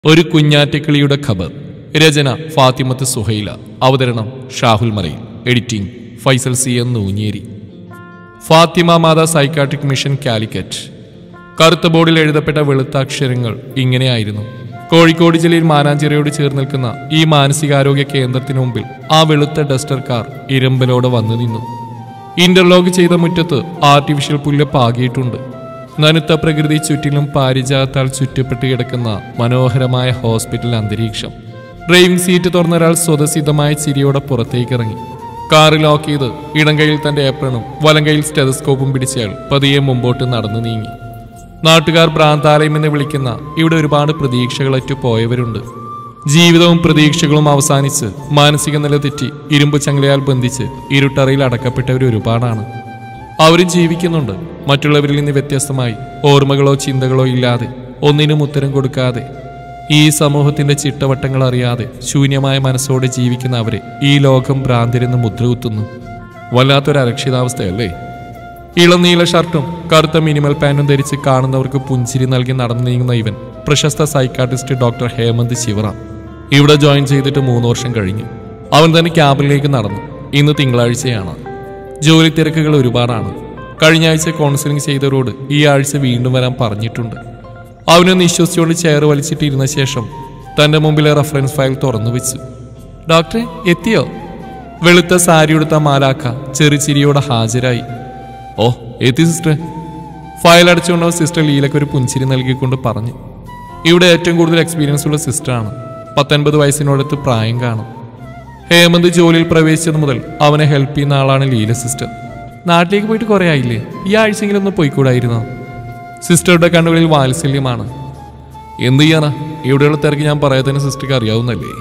ഒരു കുഞ്ഞാറ്റക്കിളിയുടെ ഖബർ രചന ഫാത്തിമത്ത് സുഹൈല അവതരണം Shahul Marayil editing Faisal C N Noonjeri Fathima Matha psychiatric mission Calicut കറുത്ത ബോർഡിൽ എഴുതപ്പെട്ട വെളുത്ത അക്ഷരങ്ങൾ ഇങ്ങനെയായിരുന്നു കോഴിക്കോട് ജില്ലയിൽ മാനാഞ്ചിറയോട് ചേർന്ന് നിൽക്കുന്ന ഈ മാനസികാരോഗ്യ കേന്ദ്രത്തിന് മുമ്പിൽ ആ വെളുത്ത ഡസ്റ്റർ കാർ ഇരമ്പലോടെ വന്നു നിന്നു ഇന്റർലോക്ക് ചെയ്ത മുറ്റത്ത് ആർട്ടിഫിഷ്യൽ പുല്ല് പാകിയിട്ടുണ്ട് നനുത്ത പ്രകൃതി ചുറ്റിലും പാരിജാത്താൽ ചുറ്റപ്പെട്ട് കിടക്കുന്ന മനോഹരമായ ഹോസ്പിറ്റൽ അന്തരീക്ഷം ഡ്രൈവിംഗ് സീറ്റ് തുറന്ന ഒരാൾ സ്വതസിദ്ധമായ ചിരിയോടെ പുറത്തേക്ക് ഇറങ്ങി കാറ് ലോക്ക് ചെയ്ത് ഇടം കൈയിൽ തന്റെ ഏപ്രണും വലം കൈയിൽ സ്റ്റെതസ്കോപ്പും പിടിച്ചയാൾ പതിയെ മുമ്പോട്ട് നടന്നു നീങ്ങി നാട്ടുകാർ ഭ്രാന്താലയം എന്ന് വിളിക്കുന്ന ഇവിടെ ഒരുപാട് പ്രതീക്ഷകളറ്റു പോയവരുണ്ട് ജീവിതവും പ്രതീക്ഷകളും അവസാനിച്ച് മാനസിക നില തെറ്റി ഇരുമ്പ് ചങ്ങലയാൽ ബന്ധിച്ച് ഇരുട്ടറയിൽ അടക്കപ്പെട്ടവർ ഒരുപാടാണ് അവരും ജീവിക്കുന്നുണ്ട് മറ്റുള്ളവരിൽ നിന്ന് വ്യത്യസ്തമായി ഓർമ്മകളോ ചിന്തകളോ ഇല്ലാതെ ഒന്നിനും ഉത്തരം കൊടുക്കാതെ ഈ സമൂഹത്തിന്റെ ചിട്ടവട്ടങ്ങൾ അറിയാതെ ശൂന്യമായ മനസ്സോടെ ജീവിക്കുന്ന അവരെ ഈ ലോകം ഭ്രാന്തരെന്ന് മുദ്രകുത്തുന്നു വല്ലാത്തൊരു അരക്ഷിതാവസ്ഥയല്ലേ ഇളനീല ഷർട്ടും കറുത്ത മിനിമൽ പാന്റും ധരിച്ച് കാണുന്നവർക്ക് പുഞ്ചിരി നൽകി നടന്നു നീങ്ങുന്ന ഇവൻ പ്രശസ്ത സൈക്കാട്രിസ്റ്റ് ഡോക്ടർ ഹേമന്ത് ശിവറാം ഇവിടെ ജോയിൻ ചെയ്തിട്ട് മൂന്ന് വർഷം കഴിഞ്ഞു അവൻ തന്നെ ക്യാബിനിലേക്ക് നടന്നു ഇന്ന് തിങ്കളാഴ്ചയാണ് ജോലി തിരക്കുകൾ ഒരുപാടാണ് കഴിഞ്ഞ ആഴ്ച കൗൺസിലിംഗ് ചെയ്തവരോട് ഈ ആഴ്ച വീണ്ടും വരാൻ പറഞ്ഞിട്ടുണ്ട് അവനെ നിശ്വസിച്ചുകൊണ്ട് ചെയർ വലിച്ചിട്ടിരുന്ന ശേഷം തന്റെ മുമ്പിലെ റെഫറൻസ് ഫയൽ തുറന്നു വെച്ചു ഡോക്ടറെ എത്തിയോ വെളുത്ത സാരി ഉടുത്ത മാലാക്ക ചെറുചിരിയോടെ ഹാജരായി ഓ എത്തി സിസ്റ്റർ ഫയൽ അടച്ചുകൊണ്ട് സിസ്റ്റർ ലീലയ്ക്ക് ഒരു പുഞ്ചിരി നൽകിക്കൊണ്ട് പറഞ്ഞു ഇവിടെ ഏറ്റവും കൂടുതൽ എക്സ്പീരിയൻസ് ഉള്ള സിസ്റ്ററാണ് പത്തൊൻപത് വയസ്സിനോടത്ത് പ്രായം കാണും ഹേമന്ത് ജോലിയിൽ പ്രവേശിച്ചത് മുതൽ അവനെ ഹെൽപ്പ് ചെയ്യുന്ന ആളാണ് ലീല സിസ്റ്റർ നാട്ടിലേക്ക് പോയിട്ട് കുറേ ആയില്ലേ ഈ ആഴ്ചയെങ്കിലും ഒന്ന് പോയിക്കൂടായിരുന്നോ സിസ്റ്ററുടെ കണ്ണുകളിൽ വാത്സല്യമാണ് എന്ത് ചെയ്യാനാ ഇവിടെയുള്ള തിരക്ക് ഞാൻ പറയാത്തന്നെ സിസ്റ്റർക്ക് അറിയാവുന്നല്ലേ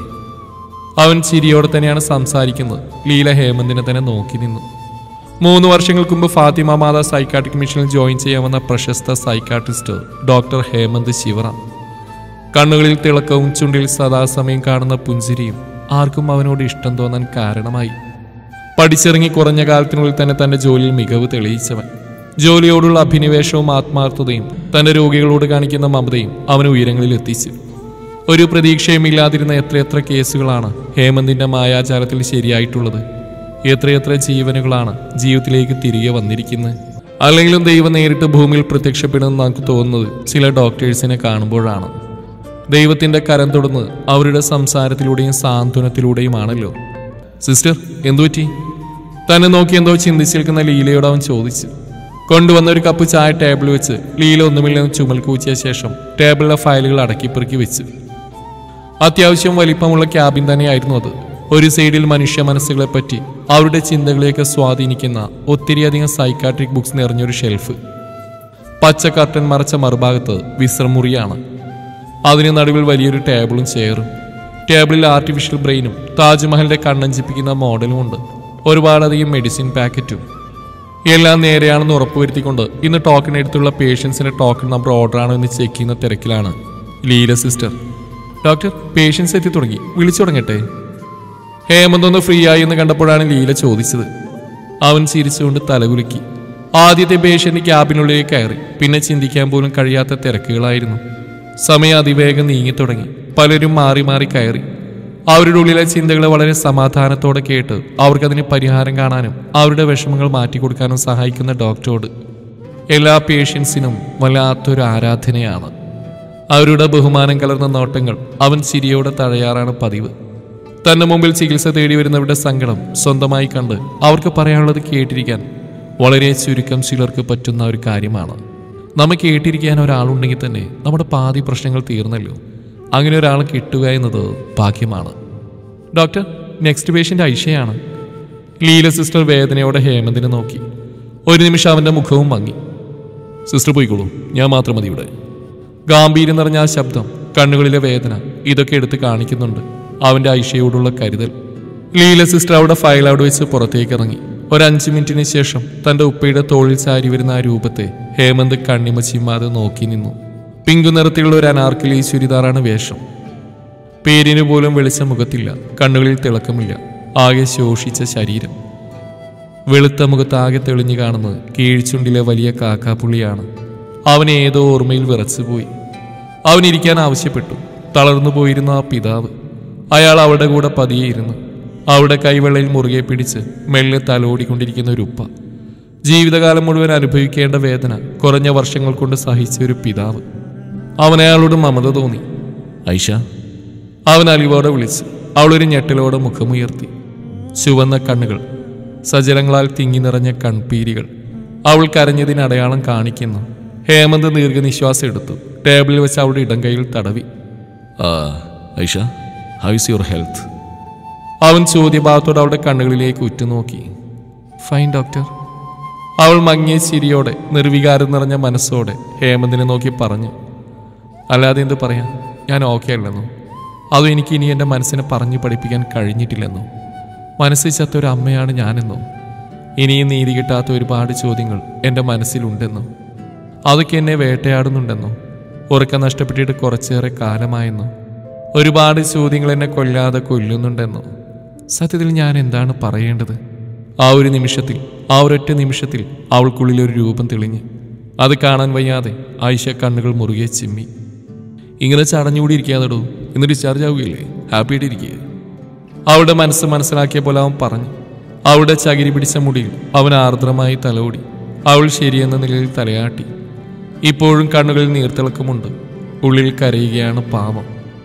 അവൻ ചിരിയോടെ തന്നെയാണ് സംസാരിക്കുന്നത് ലീല ഹേമന്തിനെ തന്നെ നോക്കി നിന്നു മൂന്ന് വർഷങ്ങൾക്ക് മുമ്പ് ഫാത്തിമ മാതാ സൈക്കാട്രിക് മിഷനിൽ ജോയിൻ ചെയ്യാമെന്ന പ്രശസ്ത സൈക്കാട്രിസ്റ്റ് ഡോക്ടർ ഹേമന്ത് ശിവറാം കണ്ണുകളിൽ തിളക്കവും ചുണ്ടിൽ സദാസമയം കാണുന്ന പുഞ്ചിരിയും ആർക്കും അവനോട് ഇഷ്ടം തോന്നാൻ കാരണമായി പഠിച്ചിറങ്ങി കുറഞ്ഞ കാലത്തിനുള്ളിൽ തന്നെ തന്റെ ജോലിയിൽ മികവ് തെളിയിച്ചവൻ ജോലിയോടുള്ള അഭിനിവേശവും ആത്മാർത്ഥതയും തന്റെ രോഗികളോട് കാണിക്കുന്ന മമതയും അവന് ഉയരങ്ങളിൽ എത്തിച്ചു ഒരു പ്രതീക്ഷയും ഇല്ലാതിരുന്ന എത്രയെത്ര കേസുകളാണ് ഹേമന്തിന്റെ മായാജാലത്തിൽ ശരിയായിട്ടുള്ളത് എത്രയെത്ര ജീവനുകളാണ് ജീവിതത്തിലേക്ക് തിരികെ വന്നിരിക്കുന്നത് അല്ലെങ്കിലും ദൈവം നേരിട്ട് ഭൂമിയിൽ പ്രത്യക്ഷപ്പെടുമെന്ന് നമുക്ക് തോന്നുന്നത് ചില ഡോക്ടേഴ്സിനെ കാണുമ്പോഴാണ് ദൈവത്തിന്റെ കരം തൊടുന്നത് അവരുടെ സംസാരത്തിലൂടെയും സാന്ത്വനത്തിലൂടെയുമാണല്ലോ സിസ്റ്റർ എന്തുപറ്റി തന്നെ നോക്കി എന്തോ ചിന്തിച്ചു നിൽക്കുന്ന ലീലയോട് അവൻ ചോദിച്ചു കൊണ്ടുവന്ന ഒരു കപ്പ് ചായ ടേബിളിൽ വെച്ച് ലീല ഒന്നുമില്ലെന്ന് ചുമൽ കൂച്ചിയ ശേഷം ടേബിളിലെ ഫയലുകൾ അടക്കിപ്പെറുക്കി വെച്ചു അത്യാവശ്യം വലിപ്പമുള്ള ക്യാബിൻ തന്നെയായിരുന്നു അത് ഒരു സൈഡിൽ മനുഷ്യ മനസ്സുകളെ പറ്റി അവരുടെ ചിന്തകളെയൊക്കെ സ്വാധീനിക്കുന്ന ഒത്തിരിയധികം സൈക്കാട്രിക് ബുക്സ് നിറഞ്ഞൊരു ഷെൽഫ് പച്ച കർട്ടൻ മറച്ച മറുഭാഗത്ത് വിശ്രമുറിയാണ് അതിന് നടുവിൽ വലിയൊരു ടേബിളും ചെയറും ടേബിളിൽ ആർട്ടിഫിഷ്യൽ ബ്രെയിനും താജ്മഹലിന്റെ കണ്ണഞ്ചിപ്പിക്കുന്ന മോഡലും ഉണ്ട് ഒരുപാടധികം മെഡിസിൻ പാക്കറ്റും എല്ലാം നേരെയാണെന്ന് ഉറപ്പുവരുത്തിക്കൊണ്ട് ഇന്ന് ടോക്കൺ എടുത്തുള്ള പേഷ്യൻസിന്റെ ടോക്കൺ നമ്പർ ഓർഡർ ആണോ എന്ന് ചെക്ക് ചെയ്യുന്ന തിരക്കിലാണ് ലീല സിസ്റ്റർ ഡോക്ടർ പേഷ്യൻസ് എത്തി തുടങ്ങി വിളിച്ചു തുടങ്ങട്ടെ ഹേമന്ത് ഒന്ന് ഫ്രീ ആയി എന്ന് കണ്ടപ്പോഴാണ് ലീല ചോദിച്ചത് അവൻ ചിരിച്ചുകൊണ്ട് തലകുലുക്കി ആദ്യത്തെ പേഷ്യന്റ് ക്യാബിനുള്ളിലേക്ക് കയറി പിന്നെ ചിന്തിക്കാൻ പോലും കഴിയാത്ത തിരക്കുകളായിരുന്നു സമയം അതിവേഗം നീങ്ങിത്തുടങ്ങി പലരും മാറി മാറി കയറി അവരുടെ ഉള്ളിലെ ചിന്തകളെ വളരെ സമാധാനത്തോടെ കേട്ട് അവർക്കതിന് പരിഹാരം കാണാനും അവരുടെ വിഷമങ്ങൾ മാറ്റിക്കൊടുക്കാനും സഹായിക്കുന്ന ഡോക്ടറോട് എല്ലാ പേഷ്യൻസിനും വല്ലാത്തൊരു ആരാധനയാണ് അവരുടെ ബഹുമാനം കലർന്ന നോട്ടങ്ങൾ അവൻ ചിരിയോടെ തഴയാറാണ് പതിവ് തന്റെ മുമ്പിൽ ചികിത്സ തേടി വരുന്നവരുടെ സങ്കടം സ്വന്തമായി കണ്ട് അവർക്ക് പറയാനുള്ളത് കേട്ടിരിക്കാൻ വളരെ ചുരുക്കം ചിലർക്ക് പറ്റുന്ന ഒരു കാര്യമാണ് നമ്മ കേട്ടിരിക്കാൻ ഒരാളുണ്ടെങ്കിൽ തന്നെ നമ്മുടെ പാതി പ്രശ്നങ്ങൾ തീർന്നല്ലോ അങ്ങനെ ഒരാളെ കിട്ടുക എന്നത് ഭാഗ്യമാണ് ഡോക്ടർ നെക്സ്റ്റ് പേഷ്യൻ്റ് ഐഷയാണ് ലീല സിസ്റ്റർ വേദനയോടെ ഹേമന്തിനെ നോക്കി ഒരു നിമിഷം അവൻ്റെ മുഖവും മങ്ങി സിസ്റ്റർ പോയിക്കോളൂ ഞാൻ മാത്രം മതി ഇവിടെ ഗാംഭീര്യം നിറഞ്ഞ ആ ശബ്ദം കണ്ണുകളിലെ വേദന ഇതൊക്കെ എടുത്ത് കാണിക്കുന്നുണ്ട് അവന്റെ ഐഷയോടുള്ള കരുതൽ ലീല സിസ്റ്റർ അവിടെ ഫയൽ അവിടെ വെച്ച് പുറത്തേക്ക് ഇറങ്ങി ഒരു അഞ്ച് മിനിറ്റിന് ശേഷം തന്റെ ഉപ്പയുടെ തോളിൽ ചാരി വരുന്ന ആ രൂപത്തെ ഹേമന്ത് കണ്ണിമ ചിമ്മാതെ നോക്കി നിന്നു പിങ്കു നിറത്തിലുള്ള ഒരു അനാർക്കലി ചുരിദാറാണ് വേഷം പേരിന് പോലും വെളിച്ച മുഖത്തില്ല കണ്ണുകളിൽ തിളക്കമില്ല ആകെ ശോഷിച്ച ശരീരം വെളുത്ത മുഖത്ത് ആകെ തെളിഞ്ഞു കാണുന്നത് കീഴ്ചുണ്ടിലെ വലിയ കാക്കാപ്പുള്ളിയാണ് അവൻ ഏതോ ഓർമ്മയിൽ വിറച്ചുപോയി അവൻ ഇരിക്കാൻ ആവശ്യപ്പെട്ടു തളർന്നു പോയിരുന്ന ആ പിതാവ് അയാൾ അവളുടെ കൂടെ പതിയെയിരുന്നു അവളുടെ കൈവെള്ളയിൽ മുറുകെ പിടിച്ച് മെല്ലെ തലോടിക്കൊണ്ടിരിക്കുന്ന ഒരു ഉപ്പ ജീവിതകാലം മുഴുവൻ അനുഭവിക്കേണ്ട വേദന കുറഞ്ഞ വർഷങ്ങൾ കൊണ്ട് സഹിച്ച ഒരു പിതാവ് അവനയാളോട് മമത തോന്നി ഐഷ അവൻ അലിവോടെ വിളിച്ചു അവളൊരു ഞെട്ടലോടെ മുഖമുയർത്തി ചുവന്ന കണ്ണുകൾ സജലങ്ങളാൽ തിങ്ങി നിറഞ്ഞ കൺപീരികൾ അവൾ കരഞ്ഞതിന് അടയാളം കാണിക്കുന്നു ഹേമന്ത് ദീർഘനിശ്വാസം എടുത്തു ടേബിളിൽ വെച്ച് അവളുടെ ഇടം കൈയിൽ തടവി ആ Aisha how is your health അവൻ ചോദ്യഭാവത്തോടെ അവളുടെ കണ്ണുകളിലേക്ക് ഉറ്റുനോക്കി ഫൈൻ ഡോക്ടർ അവൾ മങ്ങിയ ചിരിയോടെ നിർവികാരം നിറഞ്ഞ മനസ്സോടെ ഹേമന്തിനെ നോക്കി പറഞ്ഞു അല്ലാതെ എന്ത് പറയാം ഞാൻ ഓക്കെ അല്ലെന്നോ അതും എനിക്ക് ഇനി എൻ്റെ മനസ്സിനെ പറഞ്ഞു പഠിപ്പിക്കാൻ കഴിഞ്ഞിട്ടില്ലെന്നോ മനസ്സിൽ ചത്ത ഒരു അമ്മയാണ് ഞാനെന്നോ ഇനിയും നീതി കിട്ടാത്ത ഒരുപാട് ചോദ്യങ്ങൾ എൻ്റെ മനസ്സിലുണ്ടെന്നോ അതൊക്കെ എന്നെ വേട്ടയാടുന്നുണ്ടെന്നോ ഉറക്കം നഷ്ടപ്പെട്ടിട്ട് കുറച്ചേറെ കാലമായെന്നോ ഒരുപാട് ചോദ്യങ്ങൾ എന്നെ കൊല്ലാതെ കൊല്ലുന്നുണ്ടെന്നോ സത്യത്തിൽ ഞാൻ എന്താണ് പറയേണ്ടത് ആ ഒരു നിമിഷത്തിൽ ആ ഒരൊറ്റ നിമിഷത്തിൽ അവൾക്കുള്ളിൽ ഒരു രൂപം തെളിഞ്ഞ് അത് കാണാൻ വയ്യാതെ ആയിഷ കണ്ണുകൾ മുറുകെ ചിമ്മി ഇങ്ങനെ ചടഞ്ഞുകൂടി ഇരിക്കാതെടോ ഇന്ന് ഡിസ്ചാർജ് ആവുകയില്ലേ ഹാപ്പി ആയിട്ട് ഇരിക്കുക അവളുടെ മനസ്സ് മനസ്സിലാക്കിയ പോലെ അവൻ പറഞ്ഞു അവളുടെ ചകിരി പിടിച്ച മുടിയിൽ അവൻ ആർദ്രമായി തലോടി അവൾ ശരിയെന്ന നിലയിൽ തലയാട്ടി ഇപ്പോഴും കണ്ണുകളിൽ നീർത്തിളക്കമുണ്ട് ഉള്ളിൽ കരയുകയാണ് പാവം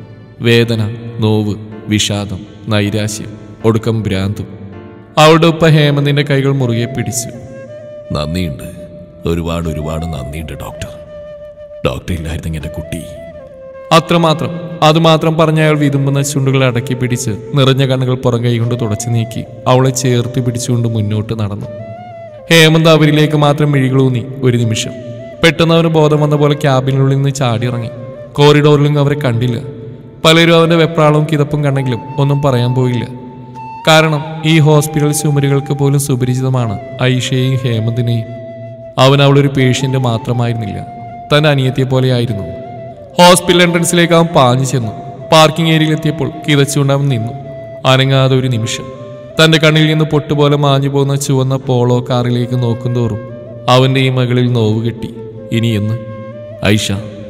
വേദന നോവ് വിഷാദം നൈരാശ്യം ഒടുക്കം ഭ്രാന്തും അവളുടെ ഉപ്പ ഹേമന്തിന്റെ കൈകൾ മുറുകെ പിടിച്ചു നന്ദിയുണ്ട് ഒരുപാട് ഒരുപാട് നന്ദിയുണ്ട് ഡോക്ടർ ഡോക്ടർ ഇല്ലായിരുന്നെങ്കിൽ എൻ്റെ കുട്ടി അത്രമാത്രം അതുമാത്രം പറഞ്ഞ അയാൾ വിതുമ്പുന്ന ചുണ്ടുകൾ അടക്കി പിടിച്ച് നിറഞ്ഞ കണ്ണുകൾ പുറം കൈകൊണ്ട് തുടച്ചു നീക്കി അവളെ ചേർത്ത് പിടിച്ചുകൊണ്ട് മുന്നോട്ട് നടന്നു ഹേമന്ത് അവരിലേക്ക് മാത്രം മിഴികളൂന്നി ഒരു നിമിഷം പെട്ടെന്ന് അവന് ബോധം വന്ന പോലെ ക്യാബിനുള്ളിൽ നിന്ന് ചാടിയിറങ്ങി കോറിഡോറിലും അവരെ കണ്ടില്ല പലരും അവന്റെ വെപ്രാളവും കിതപ്പും കണ്ടെങ്കിലും ഒന്നും പറയാൻ പോയില്ല കാരണം ഈ ഹോസ്പിറ്റൽ ചുമരുകൾക്ക് പോലും സുപരിചിതമാണ് ഐഷയെയും ഹേമന്തിനെയും അവൻ അവളൊരു പേഷ്യന്റ് മാത്രമായിരുന്നില്ല തന്റെ അനിയത്തിയെ പോലെയായിരുന്നു ഹോസ്പിറ്റൽ എൻട്രൻസിലേക്ക് അവൻ പാഞ്ഞു ചെന്നു പാർക്കിംഗ് ഏരിയയിലെത്തിയപ്പോൾ കിതച്ചുകൊണ്ട് അവൻ നിന്നു അനങ്ങാതെ ഒരു നിമിഷം തന്റെ കണ്ണിൽ നിന്ന് പൊട്ടുപോലെ മാഞ്ഞു പോകുന്ന ചുവന്ന പോളോ കാറിലേക്ക് നോക്കുന്തോറും അവന്റെ ഈ മകളിൽ നോവ് കിട്ടി ഇനി എന്ന് ഐഷ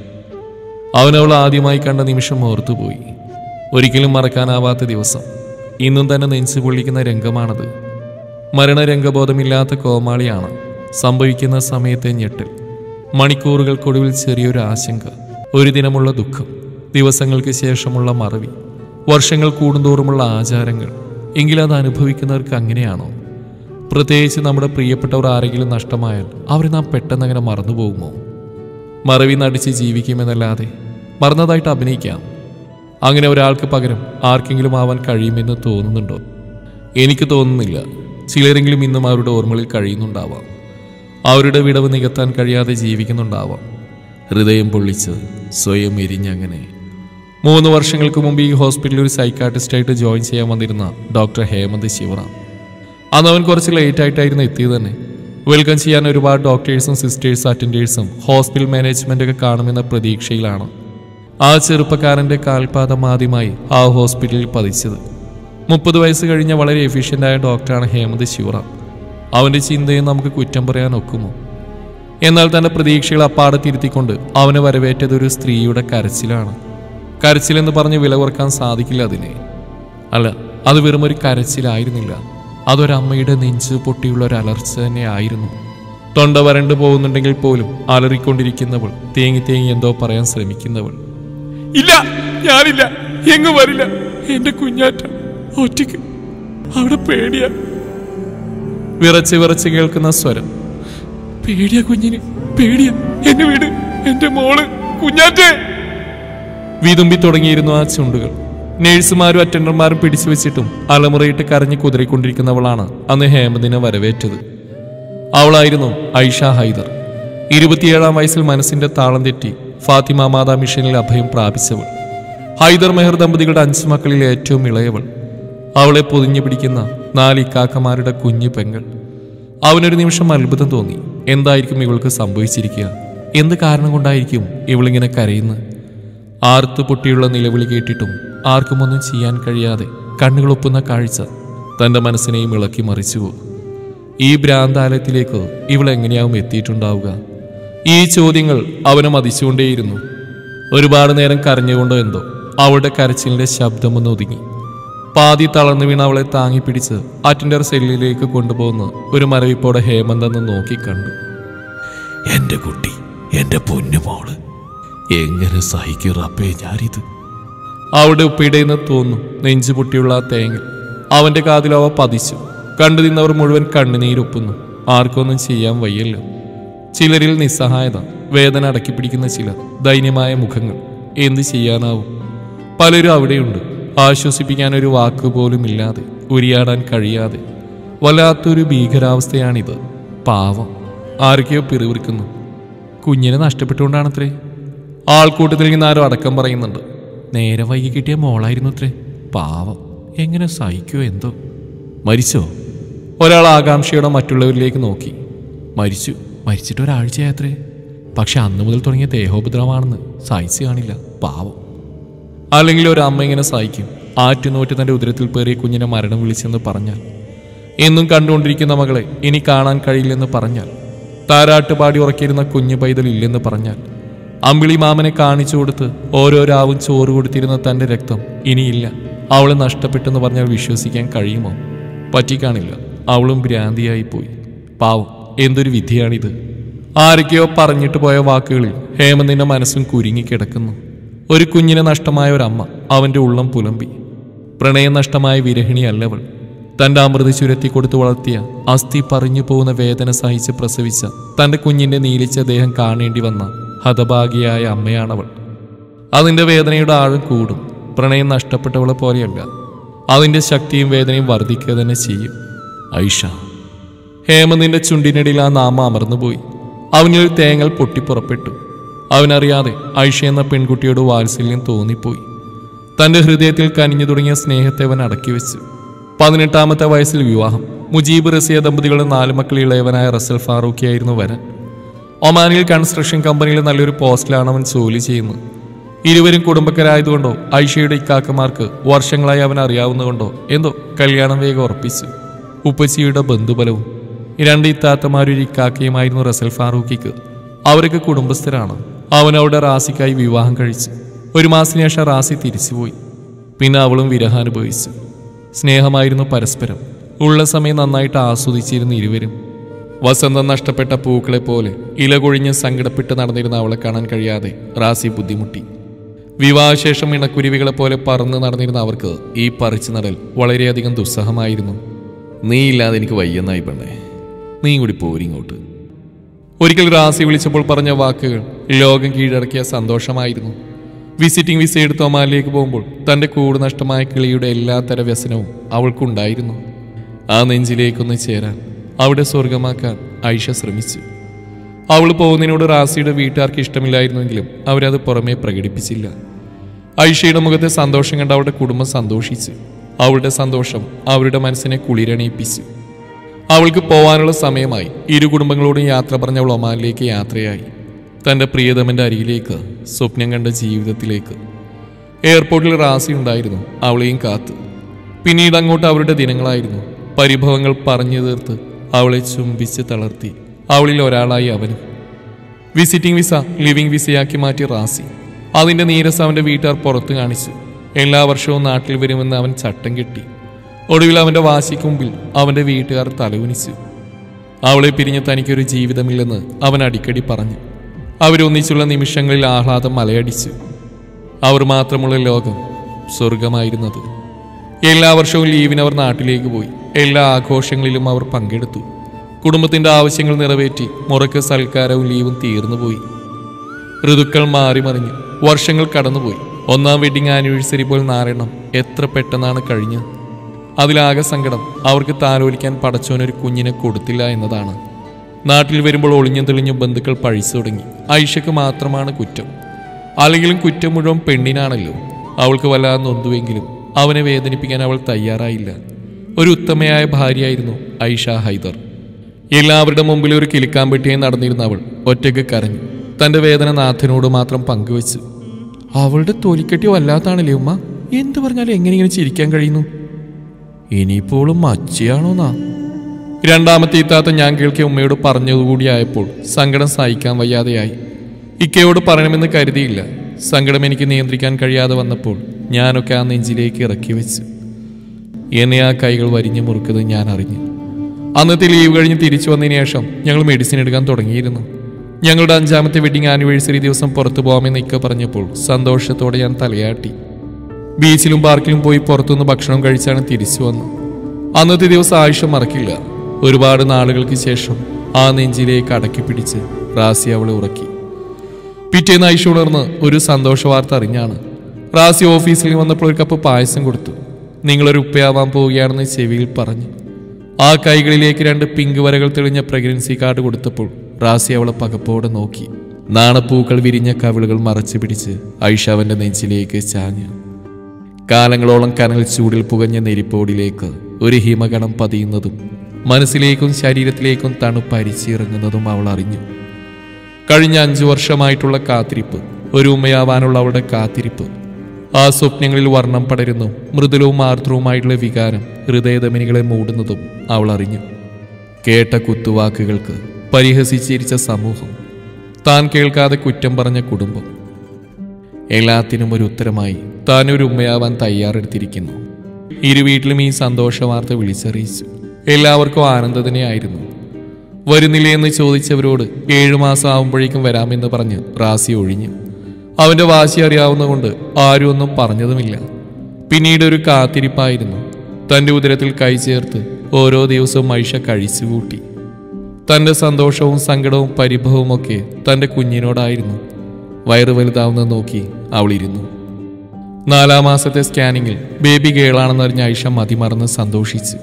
അവൻ അവൾ ആദ്യമായി കണ്ട നിമിഷം ഓർത്തുപോയി ഒരിക്കലും മറക്കാനാവാത്ത ദിവസം ഇന്നും തന്നെ നെഞ്ചു പൊള്ളിക്കുന്ന രംഗമാണത് മരണരംഗബോധമില്ലാത്ത കോമാളിയാണ് സംഭവിക്കുന്ന സമയത്തെ ഞെട്ടൽ മണിക്കൂറുകൾക്കൊടുവിൽ ചെറിയൊരു ആശങ്ക ഒരു ദിനമുള്ള ദുഃഖം ദിവസങ്ങൾക്ക് ശേഷമുള്ള മറവി വർഷങ്ങൾ കൂടുന്തോറുമുള്ള ആചാരങ്ങൾ എങ്കിലത് അനുഭവിക്കുന്നവർക്ക് അങ്ങനെയാണോ പ്രത്യേകിച്ച് നമ്മുടെ പ്രിയപ്പെട്ടവർ ആരെങ്കിലും നഷ്ടമായാൽ അവരെ നാം പെട്ടെന്ന് അങ്ങനെ മറന്നുപോകുമോ മറവി നടിച്ച് ജീവിക്കുമെന്നല്ലാതെ മറന്നതായിട്ട് അഭിനയിക്കാം അങ്ങനെ ഒരാൾക്ക് പകരം ആർക്കെങ്കിലും ആവാൻ കഴിയുമെന്ന് തോന്നുന്നുണ്ടോ എനിക്ക് തോന്നുന്നില്ല ചിലരെങ്കിലും ഇന്നും അവരുടെ ഓർമ്മകളിൽ കഴിയുന്നുണ്ടാവാം അവരുടെ വിടവ് നികത്താൻ കഴിയാതെ ജീവിക്കുന്നുണ്ടാവാം ഹൃദയം പൊള്ളിച്ച് സ്വയം എരിഞ്ഞങ്ങനെ മൂന്ന് വർഷങ്ങൾക്ക് മുമ്പ് ഈ ഹോസ്പിറ്റലിൽ ഒരു സൈക്കാട്രിസ്റ്റായിട്ട് ജോയിൻ ചെയ്യാൻ വന്നിരുന്ന ഡോക്ടർ ഹേമന്ത് ശിവറാം അന്ന് അവൻ കുറച്ച് ലേറ്റ് ആയിട്ടായിരുന്നു എത്തിയത് തന്നെ വെൽക്കം ചെയ്യാൻ ഒരുപാട് ഡോക്ടേഴ്സും സിസ്റ്റേഴ്സും അറ്റൻഡേഴ്സും ഹോസ്പിറ്റൽ മാനേജ്മെന്റ് ഒക്കെ കാണുമെന്ന പ്രതീക്ഷയിലാണ് ആ ചെറുപ്പക്കാരന്റെ കാൽപാദം ആദ്യമായി ആ ഹോസ്പിറ്റലിൽ പതിച്ചത് മുപ്പത് വയസ്സ് കഴിഞ്ഞ വളരെ എഫിഷ്യൻ്റായ ഡോക്ടറാണ് ഹേമന്ത് ശിവറാം അവന്റെ ചിന്തയെ നമുക്ക് കുറ്റം പറയാൻ ഒക്കുമോ എന്നാൽ തന്റെ പ്രതീക്ഷകൾ അപ്പാടെ തിരുത്തിക്കൊണ്ട് അവനെ വരവേറ്റത് ഒരു സ്ത്രീയുടെ കരച്ചിലാണ് കരച്ചിലെന്ന് പറഞ്ഞ് വില കുറക്കാൻ സാധിക്കില്ല അതിനെ അല്ല അത് വെറും ഒരു കരച്ചിലായിരുന്നില്ല അതൊരമ്മയുടെ നെഞ്ച് പൊട്ടിയുള്ള ഒരു അലർച്ച തന്നെ ആയിരുന്നു തൊണ്ട വരണ്ടു പോകുന്നുണ്ടെങ്കിൽ പോലും അലറിക്കൊണ്ടിരിക്കുന്നവൾ തേങ്ങി തേങ്ങി എന്തോ പറയാൻ ശ്രമിക്കുന്നവൾ ഇല്ല ഞാനില്ല എങ്ങും വരില്ല എന്റെ കുഞ്ഞാറ്റ ഒറ്റയ്ക്ക് അവിടെ പേടിയാ വിറച്ച് വിറച്ച് കേൾക്കുന്ന സ്വരം പേടിയാ കുഞ്ഞിന് പേടിയാ എന്റെ വീട് എന്റെ മോള് കുഞ്ഞാറ്റേ വിതുമ്പി തുടങ്ങിയിരുന്നു ആ ചുണ്ടുകൾ നേഴ്സുമാരും അറ്റൻഡർമാരും പിടിച്ചു വെച്ചിട്ടും അലമുറയിട്ട് കരഞ്ഞു കുതിരിക്കൊണ്ടിരിക്കുന്നവളാണ് അന്ന് ഹേമന്തിനെ വരവേറ്റത് അവളായിരുന്നു ഐഷ ഹൈദർ ഇരുപത്തിയേഴാം വയസ്സിൽ മനസ്സിന്റെ താളം തെറ്റി ഫാത്തിമ മാതാ മിഷനിൽ അഭയം പ്രാപിച്ചവൾ ഹൈദർ മെഹർ ദമ്പതികളുടെ അഞ്ച് മക്കളിൽ ഏറ്റവും ഇളയവൾ അവളെ പൊതിഞ്ഞു പിടിക്കുന്ന നാല് ഇക്കാക്കമാരുടെ കുഞ്ഞു പെങ്ങൾ അവനൊരു നിമിഷം അത്ഭുതം തോന്നി എന്തായിരിക്കും ഇവൾക്ക് സംഭവിച്ചിരിക്കുക എന്ത് കാരണം കൊണ്ടായിരിക്കും ഇവളിങ്ങനെ കരയുന്നത് ആർത്തു പൊട്ടിയുള്ള നിലവിളി കേട്ടിട്ടും ആർക്കും ഒന്നും ചെയ്യാൻ കഴിയാതെ കണ്ണുകളൊപ്പുന്ന കാഴ്ച തന്റെ മനസ്സിനെയും ഇളക്കി മറിച്ചുവോ ഈ ഭ്രാന്താലയത്തിലേക്ക് ഇവൾ എങ്ങനെയാവും എത്തിയിട്ടുണ്ടാവുക ഈ ചോദ്യങ്ങൾ അവനെ മതിച്ചുകൊണ്ടേയിരുന്നു ഒരുപാട് നേരം കരഞ്ഞുകൊണ്ടോ എന്തോ അവളുടെ കരച്ചിലിന്റെ ശബ്ദമൊന്ന് ഒതുങ്ങി പാതി തളർന്നു വീണ അവളെ താങ്ങിപ്പിടിച്ച് അറ്റൻഡർ സെല്ലിലേക്ക് കൊണ്ടുപോകുന്ന ഒരു മരവിപ്പോടെ ഹേമന്തെന്ന് നോക്കിക്കണ്ടു എന്റെ കുട്ടി എന്റെ പൊന്നുമോള് എങ്ങനെ സഹിക്കും റബ്ബേ ഞാനിത് അവളുടെ ഉപ്പിടയെന്ന് തോന്നുന്നു നെഞ്ചു പൊട്ടിയുള്ള ആ തേങ്ങ അവന്റെ കാതിൽ അവ പതിച്ചു കണ്ടു നിന്നവർ മുഴുവൻ കണ്ണുനീരൊപ്പുന്നു ആർക്കൊന്നും ചെയ്യാൻ വയ്യല്ലോ ചിലരിൽ നിസ്സഹായത വേദന അടക്കി പിടിക്കുന്ന ചിലർ ദൈന്യമായ മുഖങ്ങൾ എന്ത് ചെയ്യാനാവും പലരും അവിടെയുണ്ട് ആശ്വസിപ്പിക്കാൻ ഒരു വാക്ക് പോലും ഇല്ലാതെ ഉരിയാടാൻ കഴിയാതെ വല്ലാത്തൊരു ഭീകരാവസ്ഥയാണിത് പാവം ആരൊക്കെയോ പിറുവിറുക്കുന്നു കുഞ്ഞിനെ നഷ്ടപ്പെട്ടുകൊണ്ടാണത്രേ ആൾക്കൂട്ടത്തിൽ നിന്ന് ആരോ അടക്കം പറയുന്നുണ്ട് നേരെ വൈകി കിട്ടിയ മോളായിരുന്നു അത്രേ പാവം എങ്ങനെ സഹിക്കോ എന്തോ മരിച്ചോ ഒരാൾ ആകാംക്ഷയോടെ മറ്റുള്ളവരിലേക്ക് നോക്കി മരിച്ചു മരിച്ചിട്ട് ഒരാഴ്ചയാത്രേ പക്ഷെ അന്ന് മുതൽ തുടങ്ങിയ ദേഹോപദ്രവമാണെന്ന് സഹിച്ചു കാണില്ല പാവം അല്ലെങ്കിൽ ഒരു അമ്മ ഇങ്ങനെ സഹിക്കും ആറ്റുനോറ്റ് തന്റെ ഉദരത്തിൽ പേറിയ കുഞ്ഞിനെ മരണം വിളിച്ചെന്ന് പറഞ്ഞാൽ എന്നും കണ്ടുകൊണ്ടിരിക്കുന്ന മകളെ ഇനി കാണാൻ കഴിയില്ലെന്ന് പറഞ്ഞാൽ താരാട്ട് പാടി ഉറക്കിയിരുന്ന കുഞ്ഞു പൈതൽ ഇല്ലെന്ന് പറഞ്ഞാൽ അമ്പിളി മാമനെ കാണിച്ചു കൊടുത്ത് ഓരോ രാവും ചോറ് കൊടുത്തിരുന്ന തന്റെ രക്തം ഇനിയില്ല അവളെ നഷ്ടപ്പെട്ടെന്ന് പറഞ്ഞാൽ വിശ്വസിക്കാൻ കഴിയുമോ പറ്റിക്കാണില്ല അവളും ഭ്രാന്തിയായി പോയി പാവം എന്തൊരു വിധിയാണിത് ആരൊക്കെയോ പറഞ്ഞിട്ട് പോയ വാക്കുകളിൽ ഹേമന്തിന്റെ മനസ്സും കുരുങ്ങിക്കിടക്കുന്നു ഒരു കുഞ്ഞിനെ നഷ്ടമായ ഒരമ്മ അവന്റെ ഉള്ളം പുലമ്പി പ്രണയം നഷ്ടമായ വിരഹിണിയല്ലവൾ തന്റെ അമൃത ചുരത്തി കൊടുത്തു വളർത്തിയ അസ്ഥി പറഞ്ഞു പോകുന്ന വേദന സഹിച്ച് പ്രസവിച്ച തന്റെ കുഞ്ഞിന്റെ നീലിച്ച ദേഹം കാണേണ്ടി വന്ന ഹതഭാഗിയായ അമ്മയാണവൾ അതിന്റെ വേദനയുടെ ആഴം കൂടും പ്രണയം നഷ്ടപ്പെട്ടവളെ പോലെയല്ല അതിന്റെ ശക്തിയും വേദനയും വർദ്ധിക്കുക തന്നെ ചെയ്യും ഐഷ ഹേമന്തിന്റെ ചുണ്ടിനിടയിൽ ആ നാമം അമർന്നുപോയി അവനിൽ തേങ്ങൽ പൊട്ടിപ്പുറപ്പെട്ടു അവനറിയാതെ ഐഷ എന്ന പെൺകുട്ടിയോട് വാത്സല്യം തോന്നിപ്പോയി തന്റെ ഹൃദയത്തിൽ കനിഞ്ഞു തുടങ്ങിയ സ്നേഹത്തെ അവൻ അടക്കി വെച്ചു പതിനെട്ടാമത്തെ വയസ്സിൽ വിവാഹം മുജീബ് റസിയ ദമ്പതികളുടെ നാല് മക്കൾ ഇളയവനായ റസൽ ഫാറൂഖിയായിരുന്നു വരൻ ഒമാനിൽ കൺസ്ട്രക്ഷൻ കമ്പനിയിൽ നല്ലൊരു പോസ്റ്റിലാണ് അവൻ ജോലി ചെയ്യുന്നത് ഇരുവരും കുടുംബക്കാരായതുകൊണ്ടോ ഐഷയുടെ ഇക്കാക്കമാർക്ക് വർഷങ്ങളായി അവൻ അറിയാവുന്നതുകൊണ്ടോ എന്തോ കല്യാണം വേഗം ഉറപ്പിച്ചു ഉപ്പച്ചിയുടെ ബന്ധുബലവും രണ്ട് ഇത്താത്തമാരൊരു ഇക്കാക്കയുമായിരുന്നു റസൽ ഫാറൂഖിക്ക് അവരൊക്കെ കുടുംബസ്ഥരാണ് അവൻ അവിടെ റാസിക്കായി വിവാഹം കഴിച്ചു ഒരു മാസത്തിന് ശേഷം റാസി തിരിച്ചുപോയി പിന്നെ അവളും വിരഹാനുഭവിച്ചു സ്നേഹമായിരുന്നു പരസ്പരം ഉള്ള സമയം നന്നായിട്ട് ആസ്വദിച്ചിരുന്ന ഇരുവരും വസന്തം നഷ്ടപ്പെട്ട പൂക്കളെ പോലെ ഇലകൊഴിഞ്ഞ് സങ്കടപ്പെട്ട് നടന്നിരുന്ന അവളെ കാണാൻ കഴിയാതെ റാസി ബുദ്ധിമുട്ടി വിവാഹശേഷം ഇണക്കുരുവികളെ പോലെ പറന്ന് നടന്നിരുന്ന അവർക്ക് ഈ പറിച്ചു നടൽ വളരെയധികം ദുസ്സഹമായിരുന്നു നീ ഇല്ലാതെ എനിക്ക് വയ്യെന്നായി പെണ്ണേ നീ കൂടി പോരിങ്ങോട്ട് ഒരിക്കൽ റാസി വിളിച്ചപ്പോൾ പറഞ്ഞ വാക്കുകൾ ലോകം കീഴടക്കിയ സന്തോഷമായിരുന്നു വിസിറ്റിംഗ് വിസ എടുത്ത് ഒമാനിലേക്ക് പോകുമ്പോൾ തന്റെ കൂട് നഷ്ടമായ കിളിയുടെ എല്ലാത്തര വ്യസനവും അവൾക്കുണ്ടായിരുന്നു ആ നെഞ്ചിലേക്കൊന്ന് ചേരാൻ അവിടെ സ്വർഗമാക്കാൻ ഐഷ ശ്രമിച്ചു അവൾ പോകുന്നതിനോട് റാസിയുടെ വീട്ടുകാർക്ക് ഇഷ്ടമില്ലായിരുന്നെങ്കിലും അവരത് പുറമേ പ്രകടിപ്പിച്ചില്ല ഐഷയുടെ മുഖത്തെ സന്തോഷം കണ്ട് അവളുടെ കുടുംബം സന്തോഷിച്ചു അവളുടെ സന്തോഷം അവരുടെ മനസ്സിനെ കുളിരണയിപ്പിച്ചു അവൾക്ക് പോവാനുള്ള സമയമായി ഇരു കുടുംബങ്ങളോടും യാത്ര പറഞ്ഞ അവൾ ഒമാനിലേക്ക് യാത്രയായി തന്റെ പ്രിയതമന്റെ അരികിലേക്ക് സ്വപ്നം കണ്ട ജീവിതത്തിലേക്ക് എയർപോർട്ടിൽ റാസി ഉണ്ടായിരുന്നു അവളെയും കാത്ത് പിന്നീട് അങ്ങോട്ട് അവരുടെ ദിനങ്ങളായിരുന്നു പരിഭവങ്ങൾ പറഞ്ഞു തീർത്ത് അവളെ ചുംബിച്ച് തളർത്തി അവളിൽ ഒരാളായി അവനും വിസിറ്റിംഗ് വിസ ലിവിംഗ് വിസയാക്കി മാറ്റി റാസി അതിന്റെ നീരസ് അവന്റെ വീട്ടുകാർ പുറത്തു കാണിച്ചു എല്ലാ വർഷവും നാട്ടിൽ വരുമെന്ന് അവൻ ചട്ടം കെട്ടി ഒടുവിൽ അവന്റെ വാശിക്ക് മുമ്പിൽ അവന്റെ വീട്ടുകാർ തലകുനിച്ചു അവളെ പിരിഞ്ഞ് തനിക്കൊരു ജീവിതമില്ലെന്ന് അവൻ അടിക്കടി പറഞ്ഞു അവരൊന്നിച്ചുള്ള നിമിഷങ്ങളിൽ ആഹ്ലാദം മലയടിച്ചു അവർ മാത്രമുള്ള ലോകം സ്വർഗമായിരുന്നത് എല്ലാ വർഷവും ലീവിന് അവർ നാട്ടിലേക്ക് പോയി എല്ലാ ആഘോഷങ്ങളിലും അവർ പങ്കെടുത്തു കുടുംബത്തിന്റെ ആവശ്യങ്ങൾ നിറവേറ്റി മുറക്ക് സൽക്കാരവും ലീവും തീർന്നുപോയി ഋതുക്കൾ മാറി മറിഞ്ഞു വർഷങ്ങൾ കടന്നുപോയി ഒന്നാം വെഡിങ് ആനിവേഴ്സറി പോൽ നാലെണ്ണം എത്ര പെട്ടെന്നാണ് കഴിഞ്ഞത് അതിലാകെ സങ്കടം അവർക്ക് താലോലിക്കാൻ പടച്ചോനൊരു കുഞ്ഞിനെ കൊടുത്തില്ല എന്നതാണ് നാട്ടിൽ വരുമ്പോൾ ഒളിഞ്ഞു തെളിഞ്ഞു ബന്ധുക്കൾ പഴിച്ചു തുടങ്ങി ഐഷയ്ക്ക് മാത്രമാണ് കുറ്റം അല്ലെങ്കിലും കുറ്റം മുഴുവൻ പെണ്ണിനാണല്ലോ അവൾക്ക് വല്ലാതെ നൊന്തുവെങ്കിലും അവനെ വേദനിപ്പിക്കാൻ അവൾ തയ്യാറായില്ല ഒരു ഉത്തമയായ ഭാര്യയായിരുന്നു ഐഷ ഹൈദർ എല്ലാവരുടെ മുമ്പിൽ ഒരു കിളിക്കാമ്പെട്ടിയായി നടന്നിരുന്ന അവൾ ഒറ്റയ്ക്ക് കരഞ്ഞു തന്റെ വേദന നാഥനോട് മാത്രം പങ്കുവച്ചു അവളുടെ തൊലിക്കെട്ടി വല്ലാത്താണല്ലേ ഉമ്മ എന്ത് പറഞ്ഞാലും എങ്ങനെ ഇങ്ങനെ ചിരിക്കാൻ കഴിയുന്നു ഇനിയിപ്പോളും മച്ചിയാണോന്നാ രണ്ടാമത്തെ ഇത്താത്ത ഞാൻ കേൾക്കിയ ഉമ്മയോട് പറഞ്ഞതുകൂടിയായപ്പോൾ സങ്കടം സഹിക്കാൻ വയ്യാതെയായി ഇക്കയോട് പറയണമെന്ന് കരുതിയില്ല സങ്കടം എനിക്ക് നിയന്ത്രിക്കാൻ കഴിയാതെ വന്നപ്പോൾ ഞാനൊക്കെ ആ നെഞ്ചിലേക്ക് ഇറക്കി വെച്ചു എന്നെ ആ കൈകൾ വരിഞ്ഞു മുറുക്കുന്നത് ഞാൻ അറിഞ്ഞു അന്നത്തെ ലീവ് കഴിഞ്ഞ് തിരിച്ചു വന്നതിന് ശേഷം ഞങ്ങൾ മെഡിസിൻ എടുക്കാൻ തുടങ്ങിയിരുന്നു ഞങ്ങളുടെ അഞ്ചാമത്തെ വെഡിങ് ആനിവേഴ്സറി ദിവസം പുറത്തു പോകാമെന്ന് ഇക്ക പറഞ്ഞപ്പോൾ സന്തോഷത്തോടെ ഞാൻ തലയാട്ടി ബീച്ചിലും പാർക്കിലും പോയി പുറത്തുനിന്ന് ഭക്ഷണം കഴിച്ചാണ് തിരിച്ചു വന്നത് അന്നത്തെ ദിവസം ആയുഷം മറക്കില്ല ഒരുപാട് നാളുകൾക്ക് ശേഷം ആ നെഞ്ചിലേക്ക് അടക്കി പിടിച്ച് റാസി അവളെ ഉറക്കി പിറ്റേന്ന് ഐഷ ഉണർന്ന് ഒരു സന്തോഷ വാർത്ത അറിഞ്ഞാണ് റാസി ഓഫീസിൽ വന്നപ്പോൾ ഒരു കപ്പ് പായസം കൊടുത്തു നിങ്ങളൊരു ഉപ്പയാവാൻ പോവുകയാണെന്ന് ചെവിയിൽ പറഞ്ഞു ആ കൈകളിലേക്ക് രണ്ട് പിങ്ക് വരകൾ തെളിഞ്ഞ പ്രഗ്നൻസി കാർഡ് കൊടുത്തപ്പോൾ റാസി അവളെ പകപ്പോടെ നോക്കി നാണപ്പൂക്കൾ വിരിഞ്ഞ കവിളുകൾ മറച്ചു പിടിച്ച് ഐഷ അവന്റെ നെഞ്ചിലേക്ക് ചാഞ്ഞു കാലങ്ങളോളം കനൽ ചൂടിൽ പുകഞ്ഞ നെരിപ്പോടിലേക്ക് ഒരു ഹിമകണം പതിയുന്നതും മനസ്സിലേക്കും ശരീരത്തിലേക്കും തണുപ്പ് അരിച്ചിറങ്ങുന്നതും അവൾ അറിഞ്ഞു കഴിഞ്ഞ അഞ്ചു വർഷമായിട്ടുള്ള കാത്തിരിപ്പ് ഒരു ഉമ്മയാവാനുള്ള അവളുടെ കാത്തിരിപ്പ് ആ സ്വപ്നങ്ങളിൽ വർണ്ണം പടരുന്നു മൃദുലവും ആർദ്രവുമായിട്ടുള്ള വികാരം ഹൃദയധമനികളെ മൂടുന്നതും അവൾ അറിഞ്ഞു കേട്ട കുത്തുവാക്കുകൾക്ക് പരിഹസിച്ചിരിച്ച സമൂഹം താൻ കേൾക്കാതെ കുറ്റം പറഞ്ഞ കുടുംബം എല്ലാത്തിനും ഒരു ഉത്തരമായി താൻ ഒരു ഉമ്മയാവാൻ തയ്യാറെടുത്തിരിക്കുന്നു ഇരു വീട്ടിലും ഈ സന്തോഷ വാർത്ത വിളിച്ചറിയിച്ചു എല്ലാവർക്കും ആനന്ദത്തിനെയായിരുന്നു വരുന്നില്ലേ എന്ന് ചോദിച്ചവരോട് ഏഴു മാസം ആവുമ്പോഴേക്കും വരാമെന്ന് പറഞ്ഞ് റാസി ഒഴിഞ്ഞു അവന്റെ വാശി അറിയാവുന്നതുകൊണ്ട് ആരും ഒന്നും പറഞ്ഞതുമില്ല പിന്നീട് ഒരു കാത്തിരിപ്പായിരുന്നു തന്റെ ഉദരത്തിൽ കൈ ചേർത്ത് ഓരോ ദിവസവും ഐഷ കഴിച്ചുകൂട്ടി തന്റെ സന്തോഷവും സങ്കടവും പരിഭവവും ഒക്കെ തന്റെ കുഞ്ഞിനോടായിരുന്നു വയറ് വലുതാവുന്നത് നോക്കി അവളിരുന്നു നാലാം മാസത്തെ സ്കാനിങ്ങിൽ ബേബി ഗേളാണെന്നറിഞ്ഞ ഐഷ മതിമറന്ന് സന്തോഷിച്ചു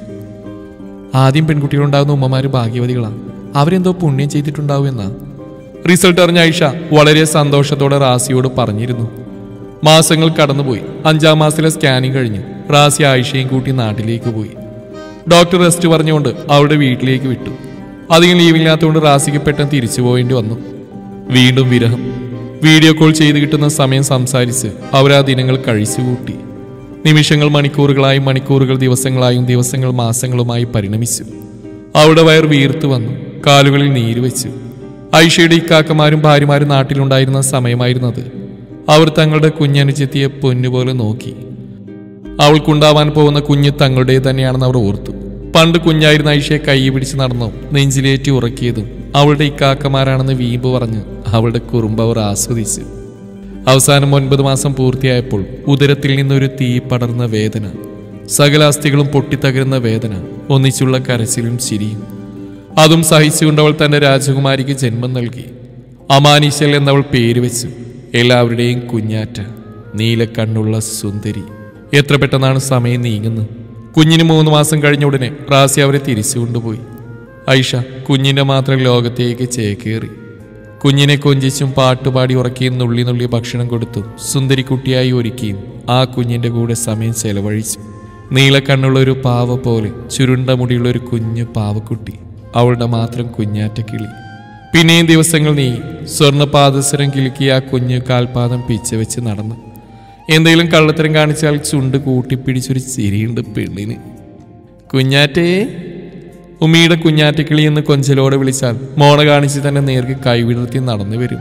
ആദ്യം പെൺകുട്ടികളുണ്ടാകുന്ന ഉമ്മമാര് ഭാഗ്യവതികളാണ് അവരെന്തോ പുണ്യം ചെയ്തിട്ടുണ്ടാവും എന്നാ റിസൾട്ട് അറിഞ്ഞ ഐഷ വളരെ സന്തോഷത്തോടെ റാസിയോട് പറഞ്ഞിരുന്നു മാസങ്ങൾ കടന്നുപോയി അഞ്ചാം മാസത്തിലെ സ്കാനിങ് കഴിഞ്ഞു റാസി ആയിഷയും കൂട്ടി നാട്ടിലേക്ക് പോയി ഡോക്ടർ റെസ്റ്റ് പറഞ്ഞുകൊണ്ട് അവളുടെ വീട്ടിലേക്ക് വിട്ടു അധികം ലീവില്ലാത്തതുകൊണ്ട് റാസിക്ക് പെട്ടെന്ന് തിരിച്ചു പോകേണ്ടി വന്നു വീണ്ടും വിരഹം വീഡിയോ കോൾ ചെയ്ത് കിട്ടുന്ന സമയം സംസാരിച്ച് അവർ ആ ദിനങ്ങൾ കഴിച്ചുകൂട്ടി നിമിഷങ്ങൾ മണിക്കൂറുകളായും മണിക്കൂറുകൾ ദിവസങ്ങളായും ദിവസങ്ങൾ മാസങ്ങളുമായി പരിണമിച്ചു അവിടെ വയർ വീർത്തു വന്നു കാലുകളിൽ നീര് വെച്ചു ഐഷയുടെ ഇക്കാക്കമാരും ഭാര്യമാരും നാട്ടിലുണ്ടായിരുന്ന സമയമായിരുന്നത് അവർ തങ്ങളുടെ കുഞ്ഞനുജെത്തിയെ പൊന്നുപോലെ നോക്കി അവൾക്കുണ്ടാവാൻ പോകുന്ന കുഞ്ഞ് തങ്ങളുടെ തന്നെയാണെന്ന് അവർ ഓർത്തു പണ്ട് കുഞ്ഞായിരുന്ന ഐഷയെ കൈ പിടിച്ച് നടന്നു നെഞ്ചിലേറ്റി ഉറക്കിയതും അവളുടെ ഇക്കാക്കമാരാണെന്ന് വീമ്പ് പറഞ്ഞ് അവളുടെ കുറുമ്പ് അവർ ആസ്വദിച്ചു അവസാനം ഒൻപത് മാസം പൂർത്തിയായപ്പോൾ ഉദരത്തിൽ നിന്നൊരു തീ പടർന്ന വേദന സകല അസ്ഥികളും പൊട്ടിത്തകരുന്ന വേദന ഒന്നിച്ചുള്ള കരച്ചിലും ചിരിയും അതും സഹിച്ചുകൊണ്ട് അവൾ തന്റെ രാജകുമാരിക്ക് ജന്മം നൽകി അമാനിശൽ എന്നവൾ പേര് വെച്ചു എല്ലാവരുടെയും കുഞ്ഞാറ്റ നീലക്കണ്ണുള്ള സുന്ദരി എത്ര പെട്ടെന്നാണ് സമയം നീങ്ങുന്നത് കുഞ്ഞിന് മൂന്ന് മാസം കഴിഞ്ഞ ഉടനെ റാസി അവരെ തിരിച്ചു കൊണ്ടുപോയി ഐഷ കുഞ്ഞിന്റെ മാത്രം ലോകത്തേക്ക് ചേക്കേറി കുഞ്ഞിനെ കൊഞ്ചിച്ചും പാട്ടുപാടി ഉറക്കിയും നുള്ളി നുള്ളി ഭക്ഷണം കൊടുത്തും സുന്ദരിക്കുട്ടിയായി ഒരുക്കിയും ആ കുഞ്ഞിന്റെ കൂടെ സമയം ചെലവഴിച്ചു നീലക്കണ്ണുള്ള ഒരു പാവ പോലെ ചുരുണ്ട മുടിയുള്ള ഒരു കുഞ്ഞു പാവക്കുട്ടി അവളുടെ മാത്രം കുഞ്ഞാറ്റ കിളി പിന്നെയും ദിവസങ്ങൾ നീ സ്വർണ്ണ പാദസരം കിലുക്കി ആ കുഞ്ഞു കാൽപാദം പിച്ച വെച്ച് നടന്നു എന്തെങ്കിലും കള്ളത്തരം കാണിച്ചാൽ ചുണ്ട് കൂട്ടിപ്പിടിച്ചൊരു ചിരിയുണ്ട് പെണ്ണിന് കുഞ്ഞാറ്റേ ഉമ്മിയുടെ കുഞ്ഞാറ്റക്കിളി എന്ന് കൊഞ്ചലോടെ വിളിച്ചാൽ മോണ കാണിച്ച് തന്നെ നേർക്ക് കൈവിടർത്തി നടന്നു വരും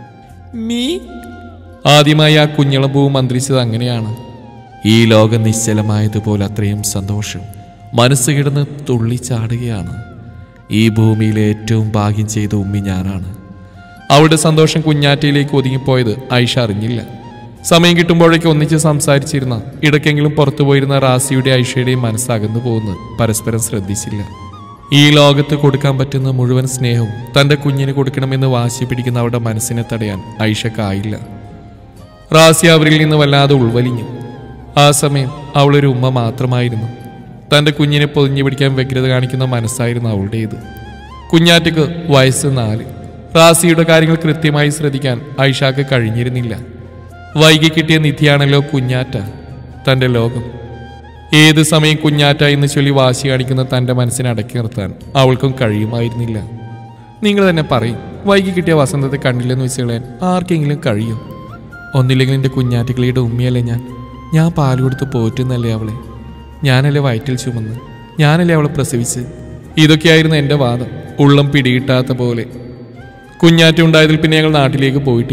മീ ആദ്യമായി ആ കുഞ്ഞളമ്പൂ മന്ത്രിച്ചത് അങ്ങനെയാണ് ഈ ലോകം നിശ്ചലമായതുപോലെ അത്രയും സന്തോഷം മനസ്സ് കിടന്ന് തുള്ളിച്ചാടുകയാണ് ഈ ഭൂമിയിലെ ഏറ്റവും ഭാഗ്യം ചെയ്ത ഉമ്മി ഞാനാണ് അവളുടെ സന്തോഷം കുഞ്ഞാറ്റയിലേക്ക് ഒതുങ്ങിപ്പോയത് ഐഷ അറിഞ്ഞില്ല സമയം കിട്ടുമ്പോഴേക്ക് ഒന്നിച്ച് സംസാരിച്ചിരുന്ന ഇടയ്ക്കെങ്കിലും പുറത്തു പോയിരുന്ന റാസിയുടെ ഐഷയുടെയും മനസ്സകന്നു പോകുന്നത് പരസ്പരം ശ്രദ്ധിച്ചില്ല ഈ ലോകത്ത് കൊടുക്കാൻ പറ്റുന്ന മുഴുവൻ സ്നേഹവും തന്റെ കുഞ്ഞിന് കൊടുക്കണമെന്ന് വാശി പിടിക്കുന്ന അവരുടെ മനസ്സിനെ തടയാൻ ഐഷക്കായില്ല റാസി അവരിൽ നിന്ന് വല്ലാതെ ഉൾവലിഞ്ഞു ആ സമയം അവളൊരു ഉമ്മ മാത്രമായിരുന്നു തന്റെ കുഞ്ഞിനെ പൊതിഞ്ഞു പിടിക്കാൻ വ്യഗ്രത കാണിക്കുന്ന മനസ്സായിരുന്നു അവളുടേത് കുഞ്ഞാറ്റക്ക് വയസ്സ് നാല് റാസിയുടെ കാര്യങ്ങൾ കൃത്യമായി ശ്രദ്ധിക്കാൻ ഐഷാക്ക് കഴിഞ്ഞിരുന്നില്ല വൈകി കിട്ടിയ നിധിയാണല്ലോ കുഞ്ഞാറ്റ തന്റെ ലോകം ഏത് സമയം കുഞ്ഞാറ്റ എന്ന് ചൊല്ലി വാശി കാണിക്കുന്ന തന്റെ മനസ്സിനെ അടക്കി നിർത്താൻ അവൾക്കും കഴിയുമായിരുന്നില്ല നിങ്ങൾ തന്നെ പറയും വൈകി കിട്ടിയ വസന്തത്തെ കണ്ടില്ലെന്ന് വെച്ച് കളയാൻ ആർക്കെങ്കിലും കഴിയും ഒന്നില്ലെങ്കിൽ എൻ്റെ കുഞ്ഞാറ്റക്കിളിയുടെ ഉമ്മയല്ലേ ഞാൻ ഞാൻ പാല് കൊടുത്ത് പോറ്റുന്നല്ലേ അവളെ ഞാനല്ലേ വയറ്റിൽ ചുമന്ന് ഞാനല്ലേ അവളെ പ്രസവിച്ച് ഇതൊക്കെയായിരുന്നു എൻ്റെ വാദം ഉള്ളം പിടികിട്ടാത്ത പോലെ കുഞ്ഞാറ്റ ഉണ്ടായതിൽ പിന്നെ ഞങ്ങൾ നാട്ടിലേക്ക് പോയിട്ടില്ല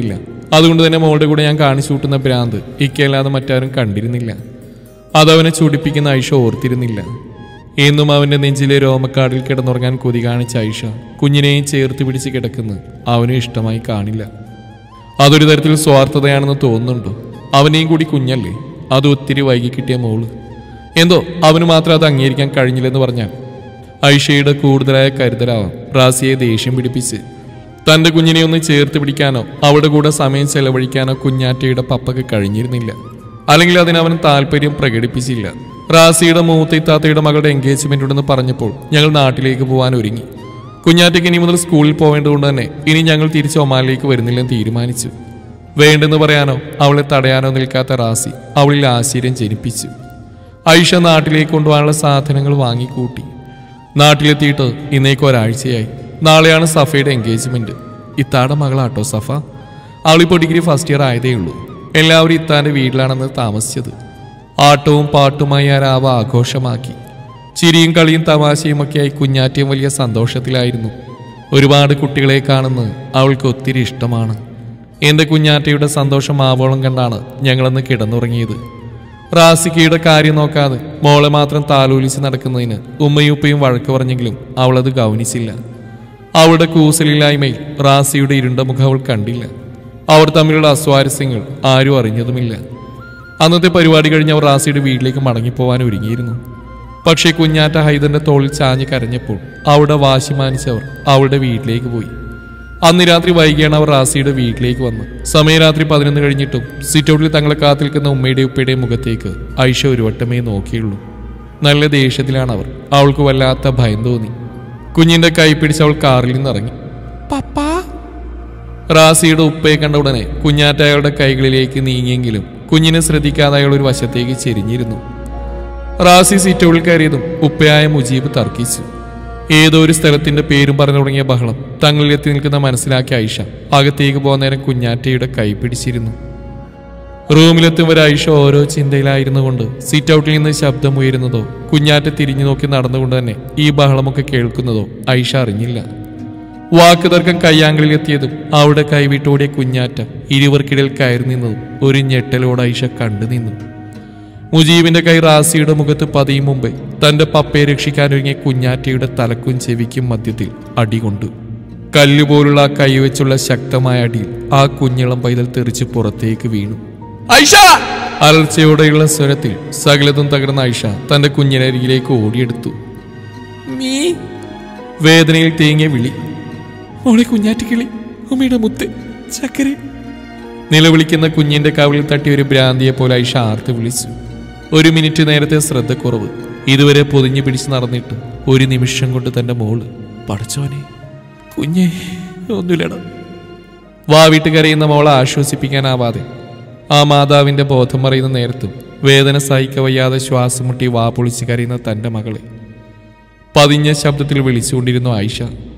അതുകൊണ്ട് തന്നെ മോളുടെ കൂടെ ഞാൻ കാണിച്ചു കൂട്ടുന്ന ഭ്രാന്ത് ഇക്കല്ലാതെ മറ്റാരും കണ്ടിരുന്നില്ല അതവനെ ചുടിപ്പിക്കുന്ന ഐഷ ഓർത്തിരുന്നില്ല എന്നും അവന്റെ നെഞ്ചിലെ രോമക്കാടിൽ കിടന്നുറങ്ങാൻ കൊതി കാണിച്ച ഐഷ കുഞ്ഞിനെയും ചേർത്ത് പിടിച്ച് കിടക്കുന്ന അവനും ഇഷ്ടമായി കാണില്ല അതൊരു തരത്തിൽ സ്വാർത്ഥതയാണെന്ന് തോന്നുന്നുണ്ടോ അവനെയും കൂടി കുഞ്ഞല്ലേ അത് ഒത്തിരി വൈകി കിട്ടിയ മോള് എന്തോ അവന് മാത്രം അത് അംഗീകരിക്കാൻ കഴിഞ്ഞില്ലെന്ന് പറഞ്ഞാൽ ഐഷയുടെ കൂടുതലായ കരുതലാവാം റാസിയെ ദേഷ്യം പിടിപ്പിച്ച് തന്റെ കുഞ്ഞിനെ ഒന്ന് ചേർത്ത് പിടിക്കാനോ അവളുടെ കൂടെ സമയം ചെലവഴിക്കാനോ കുഞ്ഞാറ്റയുടെ പപ്പക്ക് കഴിഞ്ഞിരുന്നില്ല അല്ലെങ്കിൽ അതിന് അവൻ താല്പര്യം പ്രകടിപ്പിച്ചില്ല റാസിയുടെ മൂത്തിത്താത്തയുടെ മകളുടെ എൻഗേജ്മെന്റ് ഉണ്ടെന്ന് പറഞ്ഞപ്പോൾ ഞങ്ങൾ നാട്ടിലേക്ക് പോകാൻ ഒരുങ്ങി കുഞ്ഞാറ്റയ്ക്ക് ഇനി മുതൽ സ്കൂളിൽ പോവേണ്ടതുകൊണ്ട് തന്നെ ഇനി ഞങ്ങൾ തിരിച്ച് ഒമാനിലേക്ക് വരുന്നില്ലെന്ന് തീരുമാനിച്ചു വേണ്ടെന്ന് പറയാനോ അവളെ തടയാനോ നിൽക്കാത്ത റാസി അവളിൽ ആശ്ചര്യം ജനിപ്പിച്ചു ഐഷ നാട്ടിലേക്ക് കൊണ്ടുപോകാനുള്ള സാധനങ്ങൾ വാങ്ങിക്കൂട്ടി നാട്ടിലെത്തിയിട്ട് ഇന്നേക്ക് ഒരാഴ്ചയായി നാളെയാണ് സഫയുടെ എൻഗേജ്മെന്റ് ഇത്താടെ മകളാട്ടോ സഫ അവളിപ്പോൾ ഡിഗ്രി ഫസ്റ്റ് ഇയർ ആയതേ ഉള്ളൂ എല്ലാവരും ഇത്താന്റെ വീട്ടിലാണെന്ന് താമസിച്ചത് ആട്ടവും പാട്ടുമായി ആ രാവ ആഘോഷമാക്കി ചിരിയും കളിയും തമാശയും ഒക്കെയായി കുഞ്ഞാറ്റയും വലിയ സന്തോഷത്തിലായിരുന്നു ഒരുപാട് കുട്ടികളെ കാണുന്നത് അവൾക്ക് ഒത്തിരി ഇഷ്ടമാണ് എന്റെ കുഞ്ഞാറ്റയുടെ സന്തോഷം ആവോളം കണ്ടാണ് ഞങ്ങളന്ന് കിടന്നുറങ്ങിയത് റാസിക്കയുടെ കാര്യം നോക്കാതെ മോളെ മാത്രം താലോലിച്ച് നടക്കുന്നതിന് ഉമ്മയും ഉപ്പയും വഴക്ക് പറഞ്ഞെങ്കിലും അവളത് ഗൗനിച്ചില്ല അവളുടെ കൂസലില്ലായ്മയിൽ റാസിയുടെ ഇരുണ്ട മുഖം അവൾ കണ്ടില്ല അവർ തമ്മിലുള്ള അസ്വാരസ്യങ്ങൾ ആരും അറിഞ്ഞതുമില്ല അന്നത്തെ പരിപാടി കഴിഞ്ഞ് അവർ റാസിയുടെ വീട്ടിലേക്ക് മടങ്ങിപ്പോവാൻ ഒരുങ്ങിയിരുന്നു പക്ഷേ കുഞ്ഞാറ്റ ഹൈദറിന്റെ തോളിൽ ചാഞ്ഞ് കരഞ്ഞപ്പോൾ അവിടെ വാശി മാനിച്ചവർ അവളുടെ വീട്ടിലേക്ക് പോയി അന്ന് രാത്രി വൈകിയാണ് അവർ റാസിയുടെ വീട്ടിലേക്ക് വന്നു സമയം രാത്രി പതിനൊന്ന് കഴിഞ്ഞിട്ടും സിറ്റൗട്ടിൽ തങ്ങളെ കാത്തിരിക്കുന്ന ഉമ്മയുടെ ഉപ്പയുടെയും മുഖത്തേക്ക് ഐഷ ഒരു വട്ടമേ നോക്കിയുള്ളൂ നല്ല ദേഷ്യത്തിലാണ് അവർ അവൾക്ക് വല്ലാത്ത ഭയം തോന്നി കുഞ്ഞിന്റെ കൈ പിടിച്ച് അവൾ കാറിൽ നിന്ന് ഇറങ്ങി പപ്പാ റാസിയുടെ ഉപ്പയെ കണ്ട ഉടനെ കുഞ്ഞാറ്റ അയാളുടെ കൈകളിലേക്ക് നീങ്ങിയെങ്കിലും കുഞ്ഞിനെ ശ്രദ്ധിക്കാതെ അയാൾ ഒരു വശത്തേക്ക് ചെരിഞ്ഞിരുന്നു റാസി സീറ്റോളിൽ കയറിയതും ഉപ്പയായ മുജീബ് തർക്കിച്ചു ഏതോ ഒരു സ്ഥലത്തിന്റെ പേരും പറഞ്ഞു തുടങ്ങിയ ബഹളം തങ്ങളിലെത്തി നിൽക്കുന്ന മനസ്സിലാക്കിയ ഐഷ അകത്തേക്ക് പോകുന്ന നേരം കുഞ്ഞാറ്റയുടെ കൈ പിടിച്ചിരുന്നു റൂമിലെത്തും വരെ ഐഷ ഓരോ ചിന്തയിലായിരുന്നു കൊണ്ട് സീറ്റ് ഔട്ടിൽ നിന്ന് ശബ്ദം ഉയരുന്നതോ കുഞ്ഞാറ്റ തിരിഞ്ഞു നോക്കി നടന്നുകൊണ്ട് തന്നെ ഈ ബഹളമൊക്കെ കേൾക്കുന്നതോ ഐഷ അറിഞ്ഞില്ല വാക്ക് തർക്കം കയ്യാങ്കളിൽ എത്തിയതും അവിടെ കൈവിട്ടോടിയ കുഞ്ഞാറ്റ ഇരുവർക്കിടയിൽ കയറി നിന്നതും ഒരു ഞെട്ടലോട് ഐഷ കണ്ടു നിന്നു മുജീബിന്റെ കൈ റാസിയുടെ മുഖത്ത് പതിയും മുമ്പേ തന്റെ പപ്പയെ രക്ഷിക്കാനൊരുങ്ങിയ കുഞ്ഞാറ്റയുടെ തലക്കും ചെവിക്കും മധ്യത്തിൽ അടികൊണ്ടു കല്ലുപോലുള്ള ആ കൈവച്ചുള്ള ശക്തമായ അടിയിൽ ആ കുഞ്ഞിളം പൈതൽ തെറിച്ച് പുറത്തേക്ക് വീണു ഐഷ അലർച്ചയോടെയുള്ള സ്വരത്തിൽ സകലതും തകർന്ന ഐഷ തന്റെ കുഞ്ഞിനരികിലേക്ക് ഓടിയെടുത്തു മീ വേദനയിൽ തേങ്ങിയ വിളി മോളെ കുഞ്ഞാറ്റിക്കിളി ഉമ്മയുടെ മുത്ത് ചക്കര നിലവിളിക്കുന്ന കുഞ്ഞിന്റെ കവിളിൽ തട്ടി ഒരു ഭ്രാന്തിയെ പോലെ ഐഷ ആർത്ത് വിളിച്ചു ഒരു മിനിറ്റ് നേരത്തെ ശ്രദ്ധക്കുറവ് ഇതുവരെ പൊതിഞ്ഞു പിടിച്ച് നടന്നിട്ട് ഒരു നിമിഷം കൊണ്ട് തന്റെ മോള് പടച്ചോനെ കുഞ്ഞെ ഒന്നുമില്ലട വാവിട്ട് കരയുന്ന മോളെ ആശ്വസിപ്പിക്കാനാവാതെ ആ മാതാവിന്റെ ബോധം മറിയുന്ന നേരത്തും വേദന സഹിക്കവയ്യാതെ ശ്വാസം മുട്ടി വാ പൊളിച്ച് കരയുന്ന തന്റെ മകളെ പതിഞ്ഞ ശബ്ദത്തിൽ വിളിച്ചുകൊണ്ടിരുന്നു ആയിഷ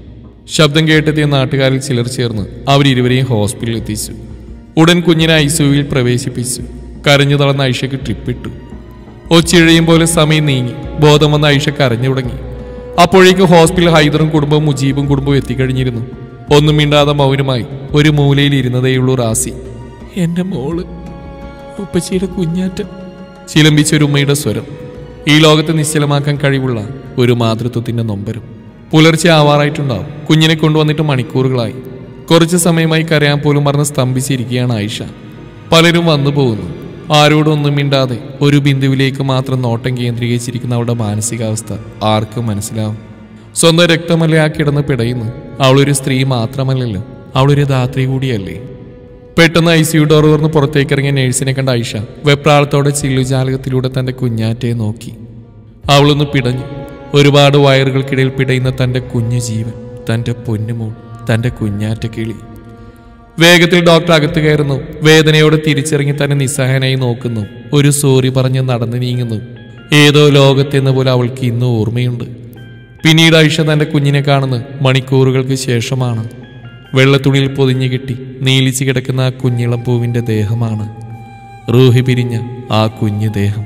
ശബ്ദം കേട്ടെത്തിയ നാട്ടുകാരിൽ ചിലർ ചേർന്ന് അവരിരുവരെയും ഹോസ്പിറ്റലിൽ എത്തിച്ചു ഉടൻ കുഞ്ഞിനെ ഐസിയുവിൽ പ്രവേശിപ്പിച്ചു കരഞ്ഞു തളർന്ന ഐഷയ്ക്ക് ട്രിപ്പിട്ടു ഒച്ചിഴയും പോലെ സമയം നീങ്ങി ബോധം വന്ന ഐഷ കരഞ്ഞു തുടങ്ങി അപ്പോഴേക്ക് ഹോസ്പിറ്റലിൽ ഹൈദറും കുടുംബവും മുജീബും കുടുംബവും എത്തിക്കഴിഞ്ഞിരുന്നു ഒന്നും മിണ്ടാതെ മൗനമായി ഒരു മൂലയിൽ ഇരുന്നതേയുള്ളൂ റാസി എന്റെ മോള് ഉപ്പച്ചിയുടെ കുഞ്ഞാറ്റ ചിലമ്പിച്ചൊരു ഉമ്മയുടെ സ്വരം ഈ ലോകത്തെ നിശ്ചലമാക്കാൻ കഴിവുള്ള ഒരു മാതൃത്വത്തിന്റെ നൊമ്പരം പുലർച്ചെ ആവാറായിട്ടുണ്ടാവും കുഞ്ഞിനെ കൊണ്ടുവന്നിട്ട് മണിക്കൂറുകളായി കുറച്ച് സമയമായി കരയാൻ പോലും മറന്ന് സ്തംഭിച്ചിരിക്കുകയാണ് ആയിഷ പലരും വന്നു പോകുന്നു ആരോടും ഒന്നും മിണ്ടാതെ ഒരു ബിന്ദുവിലേക്ക് മാത്രം നോട്ടം കേന്ദ്രീകരിച്ചിരിക്കുന്ന അവളുടെ മാനസികാവസ്ഥ ആർക്കും മനസ്സിലാവും സ്വന്തം രക്തമല്ലേ ആ കിടന്ന് പിടയുന്നു അവളൊരു സ്ത്രീ മാത്രമല്ലല്ലോ അവളൊരു ധാത്രി കൂടിയല്ലേ പെട്ടെന്ന് ഐ സിയു ഡോർ തുറന്ന് പുറത്തേക്ക് ഇറങ്ങിയ നേഴ്സിനെ കണ്ട ഐഷ വെപ്രാളത്തോടെ ചില്ലുജാലകത്തിലൂടെ തന്റെ കുഞ്ഞാറ്റയെ നോക്കി അവളൊന്ന് പിടഞ്ഞു ഒരുപാട് വയറുകൾക്കിടയിൽ പിടയുന്ന തന്റെ കുഞ്ഞു ജീവൻ തന്റെ പൊന്നുമോൾ തന്റെ കുഞ്ഞാറ്റ കിളി വേഗത്തിൽ ഡോക്ടർ അകത്ത് കയറുന്നു വേദനയോടെ തിരിച്ചിറങ്ങി തന്നെ നിസ്സഹായനായി നോക്കുന്നു ഒരു സോറി പറഞ്ഞ് നടന്നു നീങ്ങുന്നു ഏതോ ലോകത്തെന്ന പോലെ അവൾക്ക് ഇന്നും ഓർമ്മയുണ്ട് പിന്നീട് ഐഷ തന്റെ കുഞ്ഞിനെ കാണുന്നു മണിക്കൂറുകൾക്ക് ശേഷമാണ് വെള്ളത്തുണിയിൽ പൊതിഞ്ഞു കിട്ടി നീലിച്ച് കിടക്കുന്ന ആ കുഞ്ഞിളം പൂവിന്റെ ദേഹമാണ് റൂഹി പിരിഞ്ഞ ആ കുഞ്ഞു ദേഹം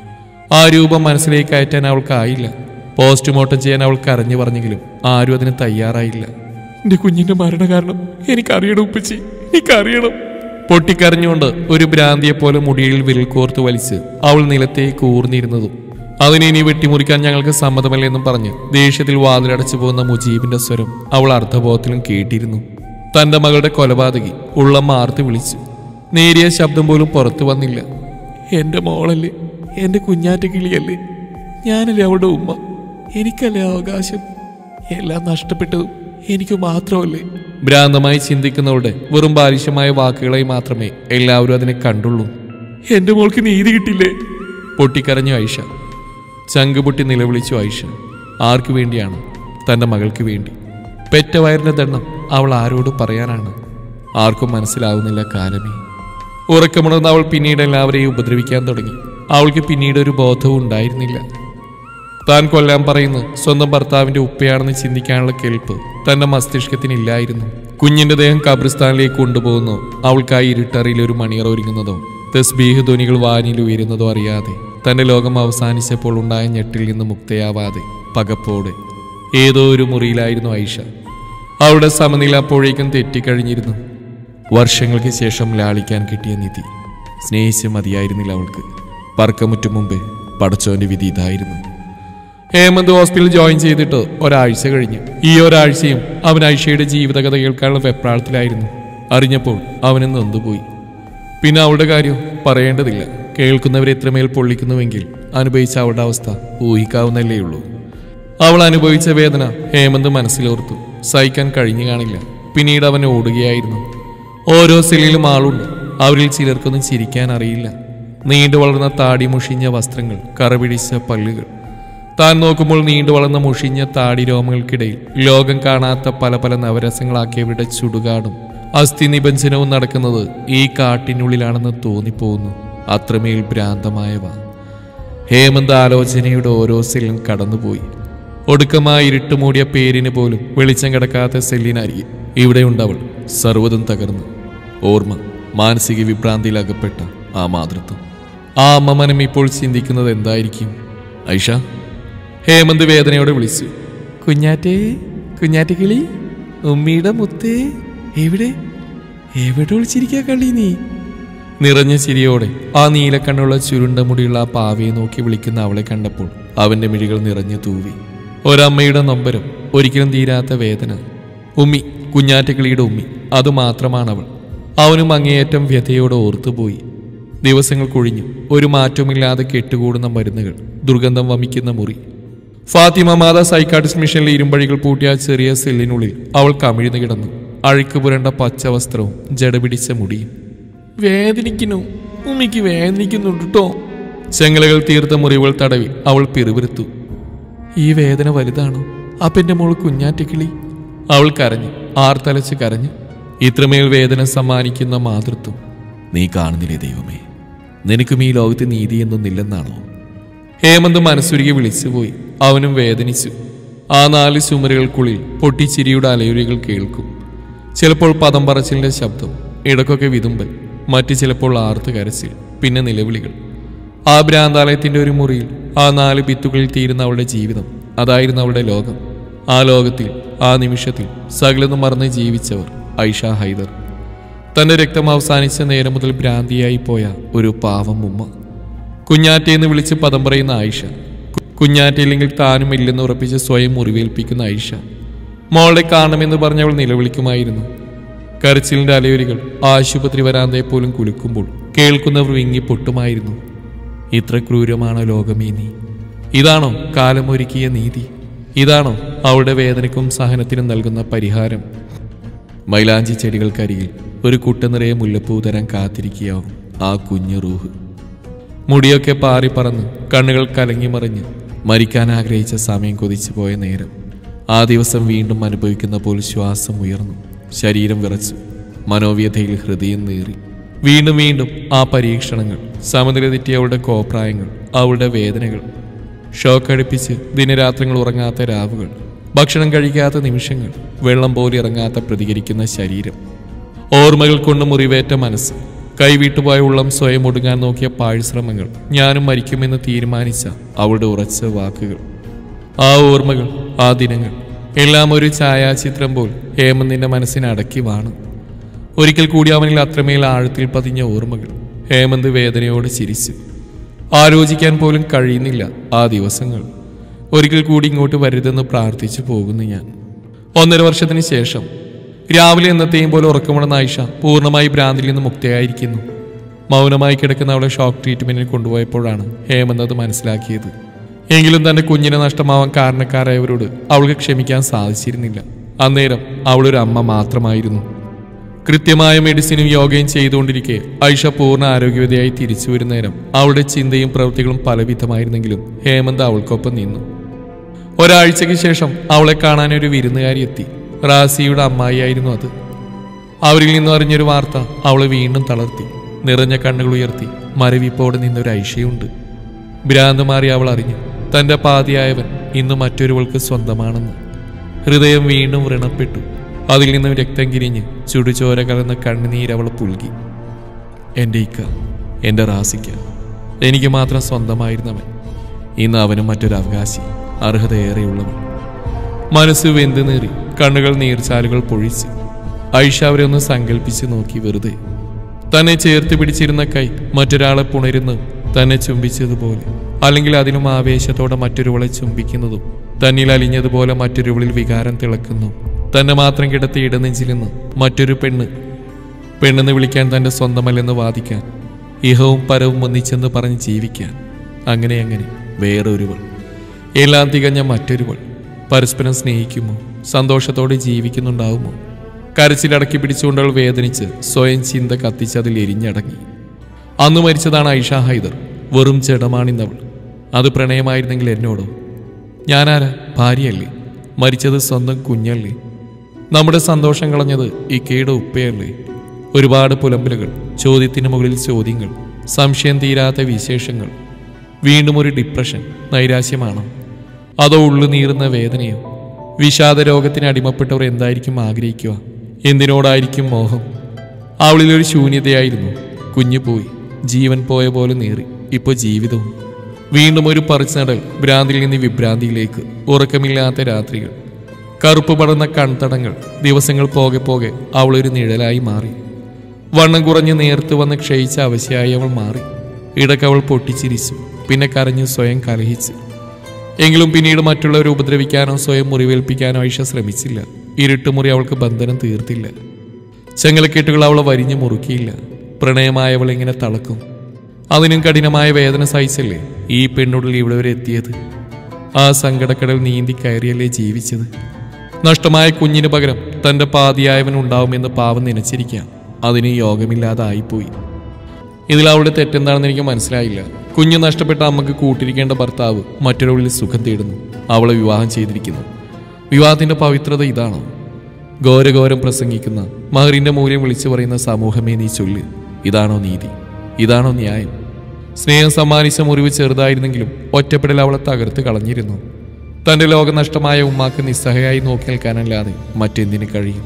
ആ രൂപം മനസ്സിലേക്ക് കയറ്റാൻ അവൾക്കായില്ല പോസ്റ്റ്മോർട്ടം ചെയ്യാൻ അവൾക്ക് അറിഞ്ഞു പറഞ്ഞെങ്കിലും ആരും അതിന് തയ്യാറായില്ല എന്റെ കുഞ്ഞിന്റെ മരണ കാരണം എനിക്കറിയണം ഉപ്പച്ചി എനിക്കറിയണം പൊട്ടിക്കരഞ്ഞുകൊണ്ട് ഒരു ഭ്രാന്തിയെ പോലെ മുടിയിൽ വിരൽ കോർത്ത് വലിച്ച് അവൾ നിലത്തേക്ക് ഊർന്നിരുന്നതും അതിനെ ഇനി വെട്ടിമുറിക്കാൻ ഞങ്ങൾക്ക് സമ്മതമല്ലെന്നും പറഞ്ഞ് ദേഷ്യത്തിൽ വാതിലടച്ചു പോകുന്ന മുജീബിന്റെ സ്വരം അവൾ അർത്ഥബോധത്തിലും കേട്ടിരുന്നു തന്റെ മകളുടെ കൊലപാതകി ഉള്ളം മാർത്തി വിളിച്ചു നേരിയ ശബ്ദം പോലും പുറത്തു വന്നില്ല എന്റെ മോളല്ലേ എന്റെ കുഞ്ഞാറ്റ കിളിയല്ലേ ഞാനല്ലേ അവളുടെ ഉമ്മ എനിക്കല്ലേ അവകാശം എല്ലാം നഷ്ടപ്പെട്ടതും എനിക്ക് മാത്രമല്ലേ ഭ്രാന്തമായി ചിന്തിക്കുന്നവരുടെ വെറും ബാലിശമായ വാക്കുകളായി മാത്രമേ എല്ലാവരും അതിനെ കണ്ടുള്ളൂ എന്റെ മോൾക്ക് നീതി കിട്ടില്ലേ പൊട്ടിക്കരഞ്ഞു ഐഷ ചങ്ക് പൊട്ടി നിലവിളിച്ചു ഐഷ ആർക്കു വേണ്ടിയാണ് തന്റെ മകൾക്ക് വേണ്ടി പെറ്റ വയറിന്റെ ദണ്ണം അവൾ ആരോട് പറയാനാണ് ആർക്കും മനസ്സിലാവുന്നില്ല കാലമേ ഉറക്കമുണർന്ന അവൾ പിന്നീട് എല്ലാവരെയും ഉപദ്രവിക്കാൻ തുടങ്ങി അവൾക്ക് പിന്നീട് ഒരു ബോധവും ഉണ്ടായിരുന്നില്ല താൻ കൊല്ലാൻ പറയുന്നത് സ്വന്തം ഭർത്താവിന്റെ ഉപ്പയാണെന്ന് ചിന്തിക്കാനുള്ള കെൽപ്പ് തന്റെ മസ്തിഷ്കത്തിനില്ലായിരുന്നു കുഞ്ഞിന്റെ ദേഹം കബ്രിസ്ഥാനിലേക്ക് കൊണ്ടുപോകുന്നോ അവൾക്കായി ഇരുട്ടറിയിൽ ഒരു മണിയറ ഒരുങ്ങുന്നതോ തസ്ബീഹ് ധ്വനികൾ വാനിൽ ഉയരുന്നതോ അറിയാതെ തന്റെ ലോകം അവസാനിച്ചപ്പോൾ ഉണ്ടായ ഞെട്ടിൽ നിന്ന് മുക്തയാവാതെ പകപ്പോടെ ഏതോ ഒരു മുറിയിലായിരുന്നു ഐഷ അവളുടെ സമനില അപ്പോഴേക്കും തെറ്റിക്കഴിഞ്ഞിരുന്നു വർഷങ്ങൾക്ക് ശേഷം ലാളിക്കാൻ കിട്ടിയ നിധി സ്നേഹിച്ച് മതിയായിരുന്നില്ല അവൾക്ക് പറക്കമുറ്റു മുമ്പേ പടച്ചോന്റെ വിധി ഇതായിരുന്നു ഹേമന്ത് ഹോസ്പിറ്റലിൽ ജോയിൻ ചെയ്തിട്ട് ഒരാഴ്ച കഴിഞ്ഞു ഈ ഒരാഴ്ചയും അവൻ ഐഷയുടെ ജീവിതകഥ കേൾക്കാനുള്ള വെപ്രാളത്തിലായിരുന്നു അറിഞ്ഞപ്പോൾ അവന് നൊന്തുപോയി പിന്നെ അവളുടെ കാര്യം പറയേണ്ടതില്ല കേൾക്കുന്നവരെ എത്രമേൽ പൊള്ളിക്കുന്നുവെങ്കിൽ അനുഭവിച്ച അവളുടെ അവസ്ഥ ഊഹിക്കാവുന്നല്ലേ ഉള്ളൂ അവൾ അനുഭവിച്ച വേദന ഹേമന്ത് മനസ്സിലോർത്തു സഹിക്കാൻ കഴിഞ്ഞു കാണില്ല പിന്നീട് അവൻ ഓടുകയായിരുന്നു ഓരോ സെല്ലിലും ആളുണ്ട് അവരിൽ ചിലർക്കൊന്നും ചിരിക്കാൻ അറിയില്ല നീണ്ടു വളർന്ന താടി മുഷിഞ്ഞ വസ്ത്രങ്ങൾ കറപിടിച്ച പല്ലുകൾ താൻ നോക്കുമ്പോൾ നീണ്ടു വളർന്ന മുഷിഞ്ഞ താടി രോമങ്ങൾക്കിടയിൽ ലോകം കാണാത്ത പല പല നവരസങ്ങളാക്കിയവരുടെ ചുടുകാടും അസ്ഥി നിബഞ്ജനവും നടക്കുന്നത് ഈ കാട്ടിനുള്ളിലാണെന്ന് തോന്നിപ്പോകുന്നു അത്രമേൽ ഭ്രാന്തമായവ ഹേമന്ത് ആലോചനയുടെ ഓരോ സെല്ലും കടന്നുപോയി ഒടുക്കമായി ഇരുട്ടുമൂടിയ പേരിന് പോലും വെളിച്ചം കിടക്കാത്ത സെല്ലിനരികെ ഇവിടെയുണ്ടവൾ സർവ്വതും തകർന്നു ഓർമ്മ മാനസിക വിഭ്രാന്തിയിൽ അകപ്പെട്ട ആ മാതൃത്വം ആ അമ്മ മനം ഇപ്പോൾ ചിന്തിക്കുന്നത് എന്തായിരിക്കും ഐഷ ഹേമന്ത് വേദനയോടെ വിളിച്ചു കുഞ്ഞാറ്റേ കുഞ്ഞാറ്റ കിളി ഉമ്മിയുടെ മുത്തേ എവിടെ എവിടെ വിളിച്ചിരിക്കാ കളി നീ നിറഞ്ഞ ചിരിയോടെ ആ നീലക്കണ്ണുള്ള ചുരുണ്ട മുടിയുള്ള ആ പാവയെ നോക്കി വിളിക്കുന്ന അവളെ കണ്ടപ്പോൾ അവന്റെ മിഴികൾ നിറഞ്ഞു തൂവി ഒരമ്മയുടെ നൊമ്പരം ഒരിക്കലും തീരാത്ത വേദന ഉമ്മി കുഞ്ഞാറ്റക്കിളിയുടെ ഉമ്മി അതുമാത്രമാണ് അവൾ അവനും അങ്ങേയറ്റം വ്യഥയോടെ ഓർത്തുപോയി ദിവസങ്ങൾ കൊഴിഞ്ഞു ഒരു മാറ്റവുമില്ലാതെ കെട്ടുകൂടുന്ന മരുന്നുകൾ ദുർഗന്ധം വമിക്കുന്ന മുറി ഫാത്തിമ മാത സൈക്കാട്രിസ്റ്റ് മിഷനിലെ ഇരുമ്പഴികൾ പൂട്ടിയ ആ ചെറിയ സെല്ലിനുള്ളിൽ അവൾ കമിഴ്ന്നു കിടന്നു അഴുക്ക് പുരണ്ട പച്ച വസ്ത്രവും ജടപിടിച്ച മുടിയും വേദനിക്കുന്നു ഉമ്മിക്ക് വേദനിക്കുന്നുണ്ട് കേട്ടോ ചെങ്ങലകൾ തീർത്ത മുറിവുകൾ തടവി അവൾ പിറുപിറുത്തു ഈ വേദന വലുതാണോ അപ്പന്റെ മോൾ കുഞ്ഞാറ്റക്കിളി അവൾ കരഞ്ഞു ആർത്തലച്ച് കരഞ്ഞു ഇത്രമേൽ വേദന സമ്മാനിക്കുന്ന മാതൃത്വം നീ കാണുന്നില്ലേ ദൈവമേ നിനക്കും ഈ ലോകത്ത് നീതി എന്നൊന്നില്ലെന്നാണോ ഹേമന്ത് മനസ്സുരുകി വിളിച്ചുപോയി അവനും വേദനിച്ചു ആ നാല് ചുമരുകൾക്കുള്ളിൽ പൊട്ടിച്ചിരിയുടെ അലയുരികൾ കേൾക്കും ചിലപ്പോൾ പദം പറച്ചിലിന്റെ ശബ്ദം ഇടക്കൊക്കെ വിതുമ്പൽ മറ്റു ചിലപ്പോൾ ആർത്ത് കരച്ചിൽ പിന്നെ നിലവിളികൾ ആ ഭ്രാന്താലയത്തിന്റെ ഒരു മുറിയിൽ ആ നാല് ഭിത്തുകളിൽ തീരുന്ന അവളുടെ ജീവിതം അതായിരുന്നു അവളുടെ ലോകം ആ ലോകത്തിൽ ആ നിമിഷത്തിൽ സകലതും മറന്ന് ജീവിച്ചവർ ഐഷ ഹൈദർ തന്റെ രക്തം അവസാനിച്ച നേരം മുതൽ ഭ്രാന്തിയായി പോയ ഒരു പാവം ഉമ്മ കുഞ്ഞാറ്റ എന്ന് വിളിച്ച് പദം പറയുന്ന ആയിഷ കു- കുഞ്ഞാറ്റയില്ലെങ്കിൽ താനും ഇല്ലെന്ന് ഉറപ്പിച്ച് സ്വയം മുറിവേൽപ്പിക്കുന്ന ആയിഷ മോളെ കാണണമെന്ന് പറഞ്ഞവൾ നിലവിളിക്കുമായിരുന്നു കരച്ചിലിന്റെ അലയൊലികൾ ആശുപത്രി വരാന്തയെ പോലും കുലുക്കുമ്പോൾ കേൾക്കുന്നവർ വിങ്ങി പൊട്ടുമായിരുന്നു ഇത്ര ക്രൂരമാണോ ലോകമേ നീ ഇതാണോ കാലമൊരുക്കിയ നീതി ഇതാണോ അവളുടെ വേദനയ്ക്കും സഹനത്തിനും നൽകുന്ന പരിഹാരം മൈലാഞ്ചി ചെടികൾക്കരികിൽ ഒരു കുട്ട നിറയെ മുല്ലപ്പൂ തരാൻ കാത്തിരിക്കുകയാവും ആ കുഞ്ഞു റൂഹ് മുടിയൊക്കെ പാറി പറന്ന് കണ്ണുകൾ കലങ്ങി മറിഞ്ഞ് മരിക്കാൻ ആഗ്രഹിച്ച സമയം കൊതിച്ചു പോയ നേരം ആ ദിവസം വീണ്ടും അനുഭവിക്കുന്ന പോലെ ശ്വാസം ഉയർന്നു ശരീരം വിറച്ചു മനോവ്യഥയിൽ ഹൃദയം നേറി വീണ്ടും വീണ്ടും ആ പരീക്ഷണങ്ങൾ സമനില തെറ്റിയ അവളുടെ കോപ്രായങ്ങൾ അവളുടെ വേദനകൾ ഷോക്കടിപ്പിച്ച് ദിനരാത്രങ്ങൾ ഉറങ്ങാത്ത രാവുകൾ ഭക്ഷണം കഴിക്കാത്ത നിമിഷങ്ങൾ വെള്ളം പോലെ ഇറങ്ങാത്ത പ്രതികരിക്കുന്ന ശരീരം ഓർമ്മകൾ കൊണ്ട് മുറിവേറ്റ മനസ്സ് കൈവിട്ടുപോയ ഉള്ളം സ്വയം ഒടുങ്ങാൻ നോക്കിയ പാഴ്ശ്രമങ്ങൾ ഞാനും മരിക്കുമെന്ന് തീരുമാനിച്ച അവളുടെ ഉറച്ച വാക്കുകൾ ആ ഓർമ്മകൾ ആ ദിനങ്ങൾ എല്ലാം ഒരു ഛായാചിത്രം പോൽ ഹേമന്തിന്റെ മനസ്സിനെ അടക്കി വാണു ഒരിക്കൽ കൂടി അവനിൽ അത്രമേൽ ആഴത്തിൽ പതിഞ്ഞ ഓർമ്മകൾ ഹേമന്ത് വേദനയോടെ ചിരിച്ചു ആലോചിക്കാൻ പോലും കഴിയുന്നില്ല ആ ദിവസങ്ങൾ ഒരിക്കൽ കൂടി ഇങ്ങോട്ട് വരരുതെന്ന് പ്രാർത്ഥിച്ചു പോകുന്നു ഞാൻ ഒന്നര വർഷത്തിന് ശേഷം രാവിലെ എന്നത്തെയും പോലെ ഉറക്കമുണർന്ന ആയിഷ പൂർണ്ണമായി ഭ്രാന്തിൽ നിന്ന് മുക്തയായിരിക്കുന്നു മൗനമായി കിടക്കുന്ന അവളെ ഷോക്ക് ട്രീറ്റ്മെന്റിൽ കൊണ്ടുപോയപ്പോഴാണ് ഹേമന്ത് അത് മനസ്സിലാക്കിയത് എങ്കിലും തന്റെ കുഞ്ഞിനെ നഷ്ടമാവാൻ കാരണക്കാരായവരോട് അവൾക്ക് ക്ഷമിക്കാൻ സാധിച്ചിരുന്നില്ല അന്നേരം അവളൊരു അമ്മ മാത്രമായിരുന്നു കൃത്യമായ മെഡിസിനും യോഗയും ചെയ്തുകൊണ്ടിരിക്കെ ഐഷ പൂർണ്ണ ആരോഗ്യവതിയായി തിരിച്ചു വരുന്ന നേരം അവളുടെ ചിന്തയും പ്രവൃത്തികളും പലവിധമായിരുന്നെങ്കിലും ഹേമന്ത് അവൾക്കൊപ്പം നിന്നു ഒരാഴ്ചയ്ക്ക് ശേഷം അവളെ കാണാൻ ഒരു വിരുന്നുകാരി എത്തി റാസിയുടെ അമ്മായിയായിരുന്നു അത് അവരിൽ നിന്നും അറിഞ്ഞൊരു വാർത്ത അവളെ വീണ്ടും തളർത്തി നിറഞ്ഞ കണ്ണുകൾ ഉയർത്തി മരവിപ്പോടെ നിന്നൊരു ഐഷയുണ്ട് ഭ്രാന്ത് മാറി അവൾ അറിഞ്ഞു തന്റെ പാതിയായവൻ ഇന്ന് മറ്റൊരുവൾക്ക് സ്വന്തമാണെന്ന് ഹൃദയം വീണ്ടും വ്രണപ്പെട്ടു അതിൽ നിന്നും രക്തം കിരിഞ്ഞ് ചുടുചോര കലർന്ന കണ്ണുനീരവൾ പുൽകി എൻ്റെ ഇക്ക എൻ്റെ റാസിക്ക എനിക്ക് മാത്രം സ്വന്തമായിരുന്നവൻ ഇന്ന് അവനും മറ്റൊരു അവകാശി അർഹതയേറെയുള്ളവൻ മനസ്സ് വെന്ത് നീറി കണ്ണുകൾ നീർച്ചാലുകൾ പൊഴിച്ച് ഐഷ അവരെ ഒന്ന് സങ്കല്പിച്ച് നോക്കി വെറുതെ തന്നെ ചേർത്ത് പിടിച്ചിരുന്ന കൈ മറ്റൊരാളെ പുണരുന്നതും തന്നെ ചുംബിച്ചതുപോലെ അല്ലെങ്കിൽ അതിനും ആവേശത്തോടെ മറ്റൊരുവളെ ചുംബിക്കുന്നതും തന്നിൽ അലിഞ്ഞതുപോലെ മറ്റൊരുവളിൽ വികാരം തിളക്കുന്നു തന്നെ മാത്രം കിടത്തി ഇടനെഞ്ചിൽ നിന്ന് മറ്റൊരു പെണ്ണ് പെണ്ണെന്ന് വിളിക്കാൻ തന്റെ സ്വന്തമല്ലെന്ന് വാദിക്കാൻ ഇഹവും പരവും ഒന്നിച്ചെന്ന് പറഞ്ഞ് ജീവിക്കാൻ അങ്ങനെ അങ്ങനെ വേറൊരുവൾ എല്ലാം തികഞ്ഞ മറ്റൊരുവൾ പരസ്പരം സ്നേഹിക്കുമോ സന്തോഷത്തോടെ ജീവിക്കുന്നുണ്ടാവുമോ കരച്ചിലടക്കി പിടിച്ചുകൊണ്ടവൾ വേദനിച്ച് സ്വയം ചിന്ത കത്തിച്ച് അതിൽ എരിഞ്ഞടങ്ങി അന്ന് മരിച്ചതാണ് ഐഷ ഹൈദർ വെറും ജഡമാണിന്നവൾ അത് പ്രണയമായിരുന്നെങ്കിൽ എന്നോടോ ഞാനാരാ ഭാര്യയല്ലേ മരിച്ചത് സ്വന്തം കുഞ്ഞല്ലേ നമ്മുടെ സന്തോഷം കളഞ്ഞത് ഇക്കയുടെ ഉപ്പയല്ലേ ഒരുപാട് പുലമ്പലുകൾ ചോദ്യത്തിന് മുകളിൽ ചോദ്യങ്ങൾ സംശയം തീരാത്ത വിശേഷങ്ങൾ വീണ്ടും ഒരു ഡിപ്രഷൻ നൈരാശ്യമാണോ അതോ ഉള്ളു നീറുന്ന വേദനയോ വിഷാദ രോഗത്തിന് അടിമപ്പെട്ടവർ എന്തായിരിക്കും ആഗ്രഹിക്കുക എന്തിനോടായിരിക്കും മോഹം അവളിലൊരു ശൂന്യതയായിരുന്നു കുഞ്ഞു പോയി ജീവൻ പോയ പോലെ നീറി ഇപ്പൊ ജീവിതവും വീണ്ടും ഒരു പറിച്ചുനടൽ ഭ്രാന്തിയിൽ നിന്ന് വിഭ്രാന്തിയിലേക്ക് ഉറക്കമില്ലാത്ത രാത്രികൾ കറുപ്പ് പടർന്ന കൺതടങ്ങൾ ദിവസങ്ങൾ പോകെ പോകെ അവളൊരു നിഴലായി മാറി വണ്ണം കുറഞ്ഞ് നേർത്ത് വന്ന് ക്ഷയിച്ച അവശയായി അവൾ മാറി ഇടയ്ക്ക് അവൾ പൊട്ടിച്ചിരിച്ചു പിന്നെ കരഞ്ഞു സ്വയം കലഹിച്ചു എങ്കിലും പിന്നീട് മറ്റുള്ളവരെ ഉപദ്രവിക്കാനോ സ്വയം മുറിവേൽപ്പിക്കാനോ ഐഷ ശ്രമിച്ചില്ല ഇരുട്ടുമുറി അവൾക്ക് ബന്ധനം തീർത്തില്ല ചെങ്ങലക്കെട്ടുകൾ അവളെ വരിഞ്ഞു മുറുക്കിയില്ല പ്രണയമായവൾ എങ്ങനെ തളക്കും അതിനും കഠിനമായ വേദന സഹിച്ചല്ലേ ഈ പെണ്ണുള്ളിൽ ഇവിടെ വരെ എത്തിയത് ആ സങ്കടക്കടൽ നീന്തി കയറിയല്ലേ ജീവിച്ചത് നഷ്ടമായ കുഞ്ഞിന് പകരം തന്റെ പാതിയായവൻ ഉണ്ടാവുമെന്ന് പാവം നനച്ചിരിക്കാം അതിന് യോഗമില്ലാതായിപ്പോയി ഇതിൽ അവളുടെ തെറ്റെന്താണെന്ന് എനിക്ക് മനസ്സിലായില്ല കുഞ്ഞ് നഷ്ടപ്പെട്ട അമ്മക്ക് കൂട്ടിരിക്കേണ്ട ഭർത്താവ് മറ്റൊരാളിൽ സുഖം തേടുന്നു അവളെ വിവാഹം ചെയ്തിരിക്കുന്നു വിവാഹത്തിന്റെ പവിത്രത ഇതാണോ ഘോരഘോരം പ്രസംഗിക്കുന്ന മഹറിന്റെ മൂല്യം വിളിച്ചു പറയുന്ന സമൂഹമേ നീ ചൊല്ല് ഇതാണോ നീതി ഇതാണോ ന്യായം സ്നേഹം സമ്മാനിച്ച മുറിവ് ചെറുതായിരുന്നെങ്കിലും ഒറ്റപ്പെടൽ അവളെ തകർത്ത് കളഞ്ഞിരുന്നു തന്റെ ലോകം നഷ്ടമായ ഉമ്മാക്ക് നിസ്സഹയായി നോക്കി നിൽക്കാനല്ലാതെ മറ്റെന്തിന് കഴിയും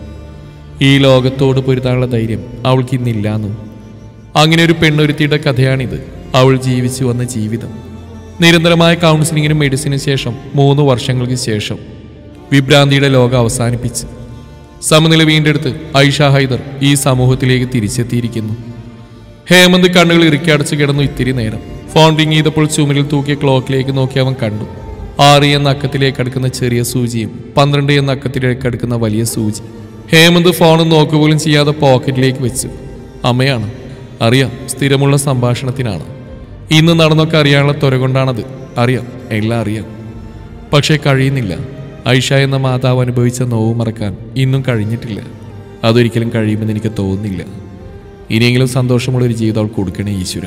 ഈ ലോകത്തോട് പൊരുതാനുള്ള ധൈര്യം അവൾക്ക് ഇന്നില്ലാന്നു അങ്ങനെ ഒരു പെണ്ണൊരുത്തിയുടെ കഥയാണിത് അവൾ ജീവിച്ചു വന്ന ജീവിതം നിരന്തരമായ കൗൺസിലിങ്ങിനും മെഡിസിനും ശേഷം മൂന്ന് വർഷങ്ങൾക്ക് ശേഷം വിഭ്രാന്തിയുടെ ലോകം അവസാനിപ്പിച്ച് സമനില വീണ്ടെടുത്ത് ഐഷ ഹൈദർ ഈ സമൂഹത്തിലേക്ക് തിരിച്ചെത്തിയിരിക്കുന്നു ഹേമന്ത് കണ്ണുകൾ ഇറുക്കിയടച്ച് കിടന്നു ഇത്തിരി നേരം ഫോൺ റിങ് ചെയ്തപ്പോൾ ചുമരിൽ തൂക്കിയ ക്ലോക്കിലേക്ക് നോക്കി അവൻ കണ്ടു ആറ് എന്ന അക്കത്തിലേക്ക് അടുക്കുന്ന ചെറിയ സൂചിയും പന്ത്രണ്ട് എന്ന അക്കത്തിലേക്ക് അടുക്കുന്ന വലിയ സൂചി ഹേമന്ത് ഫോൺ നോക്കുപോലും ചെയ്യാതെ പോക്കറ്റിലേക്ക് വെച്ചു അമ്മയാണ് അറിയാം സ്ഥിരമുള്ള സംഭാഷണത്തിനാണ് ഇന്ന് നടന്നൊക്കെ അറിയാനുള്ള ത്വര കൊണ്ടാണത് അറിയാം എല്ലാം അറിയാം പക്ഷേ കഴിയുന്നില്ല ഐഷ എന്ന മാതാവ് അനുഭവിച്ച നോവ് മറക്കാൻ ഇന്നും കഴിഞ്ഞിട്ടില്ല അതൊരിക്കലും കഴിയുമെന്ന് എനിക്ക് തോന്നുന്നില്ല ഇനിയെങ്കിലും സന്തോഷമുള്ള ഒരു ജീവിതം അവൾ കൊടുക്കണേ ഈശ്വര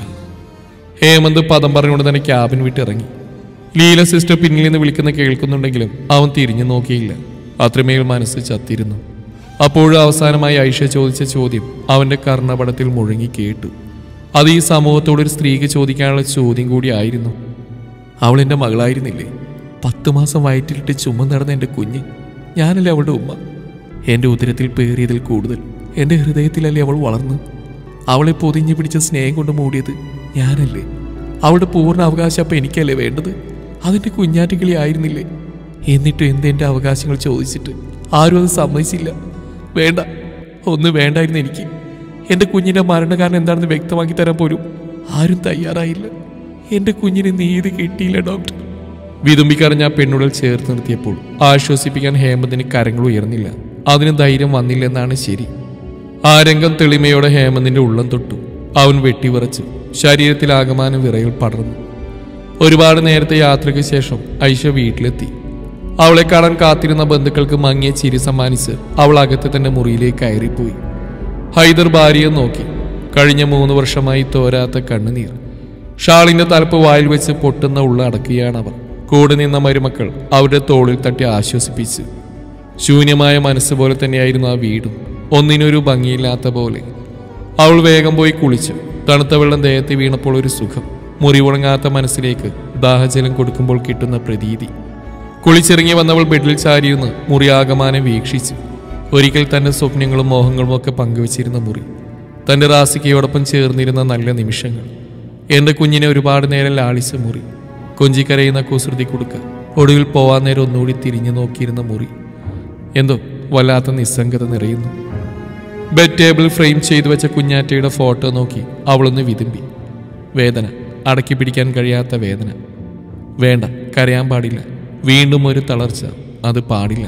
ഹേമന്ത് പദം പറഞ്ഞുകൊണ്ട് തന്നെ ക്യാബിൻ വിട്ടിറങ്ങി ലീല സിസ്റ്റർ പിന്നിൽ നിന്ന് വിളിക്കുന്ന കേൾക്കുന്നുണ്ടെങ്കിലും അവൻ തിരിഞ്ഞു നോക്കിയില്ല അത്രമേൽ മനസ്സ് ചത്തിരുന്നു അപ്പോഴും അവസാനമായി ഐഷ ചോദിച്ച ചോദ്യം അവന്റെ കർണപടത്തിൽ മുഴങ്ങി കേട്ടു അത് ഈ സമൂഹത്തോട് ഒരു സ്ത്രീക്ക് ചോദിക്കാനുള്ള ചോദ്യം കൂടിയായിരുന്നു അവൾ എൻ്റെ മകളായിരുന്നില്ലേ പത്ത് മാസം വയറ്റിലിട്ട് ചുമ നടന്ന എൻ്റെ കുഞ്ഞ് ഞാനല്ലേ അവളുടെ ഉമ്മ എൻ്റെ ഉദരത്തിൽ പേറിയതിൽ കൂടുതൽ എൻ്റെ ഹൃദയത്തിലല്ലേ അവൾ വളർന്നു അവളെ പൊതിഞ്ഞു പിടിച്ച സ്നേഹം കൊണ്ട് മൂടിയത് ഞാനല്ലേ അവളുടെ പൂർണ്ണ അവകാശം അപ്പം എനിക്കല്ലേ വേണ്ടത് അതിൻ്റെ കുഞ്ഞാറ്റുകളി ആയിരുന്നില്ലേ എന്നിട്ടും എന്തെൻ്റെ അവകാശങ്ങൾ ചോദിച്ചിട്ട് ആരും അത് സമ്മതിച്ചില്ല വേണ്ട ഒന്ന് വേണ്ടായിരുന്നു എനിക്ക് എൻ്റെ കുഞ്ഞിൻ്റെ മരണകാരണം എന്താണെന്ന് വ്യക്തമാക്കി തരാൻ പോലും ആരും തയ്യാറായില്ല എൻ്റെ കുഞ്ഞിന് നീതി കിട്ടിയില്ല ഡോക്ടർ വിതുമ്പിക്കറിഞ്ഞ ആ പെണ്ണുടൽ ചേർത്ത് നിർത്തിയപ്പോൾ ആശ്വസിപ്പിക്കാൻ ഹേമന്തിന് കരങ്ങൾ ഉയർന്നില്ല അതിന് ധൈര്യം വന്നില്ലെന്നാണ് ശരി ആ രംഗം തെളിമയോടെ ഹേമന്തിന്റെ ഉള്ളം തൊട്ടു അവൻ വെട്ടിവിറച്ചു ശരീരത്തിൽ ആകമാനം വിറയിൽ പടർന്നു ഒരുപാട് നേരത്തെ യാത്രയ്ക്ക് ശേഷം ഐഷ വീട്ടിലെത്തി അവളെ കാണാൻ കാത്തിരുന്ന ബന്ധുക്കൾക്ക് മങ്ങിയ ചിരി സമ്മാനിച്ച് അവൾ അകത്ത് തന്റെ മുറിയിലേക്ക് കയറിപ്പോയി ഹൈദർ ഭാര്യയെ നോക്കി കഴിഞ്ഞ മൂന്ന് വർഷമായി തോരാത്ത കണ്ണുനീർ ഷാളിന്റെ തലപ്പ് വായിൽ വെച്ച് പൊട്ടുന്ന ഉള്ള അടക്കുകയാണ് അവർ കൂടെ നിന്ന മരുമക്കൾ അവരുടെ തോളിൽ തട്ടി ആശ്വസിപ്പിച്ചു ശൂന്യമായ മനസ്സ് പോലെ തന്നെയായിരുന്നു ആ വീടും ഒന്നിനൊരു ഭംഗിയില്ലാത്ത പോലെ അവൾ വേഗം പോയി കുളിച്ചു തണുത്ത വെള്ളം ദേഹത്ത് വീണപ്പോൾ ഒരു സുഖം മുറിവുണങ്ങാത്ത മനസ്സിലേക്ക് ദാഹജലം കൊടുക്കുമ്പോൾ കിട്ടുന്ന പ്രതീതി കുളിച്ചിറങ്ങി വന്നവൾ ബെഡിൽ ചാരിയിരുന്ന് മുറി ആകമാനം വീക്ഷിച്ചു ഒരിക്കൽ തന്റെ സ്വപ്നങ്ങളും മോഹങ്ങളും ഒക്കെ പങ്കുവച്ചിരുന്ന മുറി തന്റെ റാസിക്കയോടൊപ്പം ചേർന്നിരുന്ന നല്ല നിമിഷങ്ങൾ എന്റെ കുഞ്ഞിനെ ഒരുപാട് നേരം ലാളിച്ച മുറി കൊഞ്ചിക്കരയുന്ന കുസൃതി കൊടുക്ക ഒടുവിൽ പോവാൻ നേരം ഒന്നുകൂടി തിരിഞ്ഞു നോക്കിയിരുന്ന മുറി എന്തോ വല്ലാത്ത നിസ്സംഗത നിറയുന്നു ബെഡ് ടേബിൾ ഫ്രെയിം ചെയ്തു വെച്ച കുഞ്ഞാറ്റയുടെ ഫോട്ടോ നോക്കി അവളൊന്ന് വിതുമ്പി വേദന അടക്കി പിടിക്കാൻ കഴിയാത്ത വേദന വേണ്ട കരയാൻ പാടില്ല വീണ്ടും ഒരു തളർച്ച അത് പാടില്ല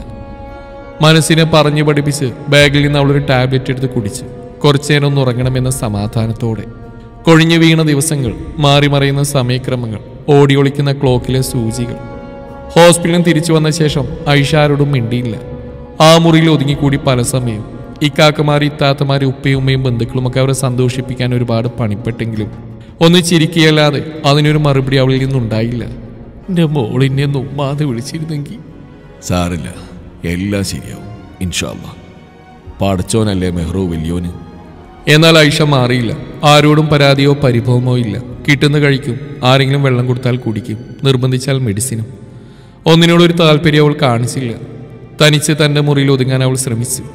മനസ്സിനെ പറഞ്ഞു പഠിപ്പിച്ച് ബാഗിൽ നിന്ന് അവളൊരു ടാബ്ലറ്റ് എടുത്ത് കുടിച്ച് കുറച്ചു നേരം ഒന്ന് ഉറങ്ങണമെന്ന സമാധാനത്തോടെ കൊഴിഞ്ഞു വീണ ദിവസങ്ങൾ മാറി മറയുന്ന സമയക്രമങ്ങൾ ഓടി ഒളിക്കുന്ന ക്ലോക്കിലെ സൂചികൾ ഹോസ്പിറ്റലിൽ നിന്ന് തിരിച്ചു വന്ന ശേഷം ഐഷാരോടും മിണ്ടിയില്ല ആ മുറിയിൽ ഒതുങ്ങിക്കൂടി പല സമയം ഇക്കാക്കമാർ ഇത്താത്തമാർ ഉപ്പയും ഉമ്മയും ബന്ധുക്കളും ഒക്കെ അവരെ സന്തോഷിപ്പിക്കാൻ ഒരുപാട് പണിപ്പെട്ടെങ്കിലും ഒന്ന് ചിരിക്കുകയല്ലാതെ അതിനൊരു മറുപടി അവളിൽ നിന്നുണ്ടായില്ല എൻ്റെ മോളിനെ ഒന്ന് ഉമ്മാതെ വിളിച്ചിരുന്നെങ്കിൽ സാറില്ല എല്ലാം ശരിയാവും ഇൻഷാല്ല പഠിച്ചോനല്ലേ മെഹ്റു വലിയോന് എന്നാൽ ഐഷ മാറിയില്ല ആരോടും പരാതിയോ പരിഭവമോ ഇല്ല കിട്ടുന്ന കഴിക്കും ആരെങ്കിലും വെള്ളം കൊടുത്താൽ കുടിക്കും നിർബന്ധിച്ചാൽ മെഡിസിനും ഒന്നിനോടൊരു താല്പര്യം അവൾ കാണിച്ചില്ല തനിച്ച് തൻ്റെ മുറിയിൽ ഒതുങ്ങാൻ അവൾ ശ്രമിച്ചു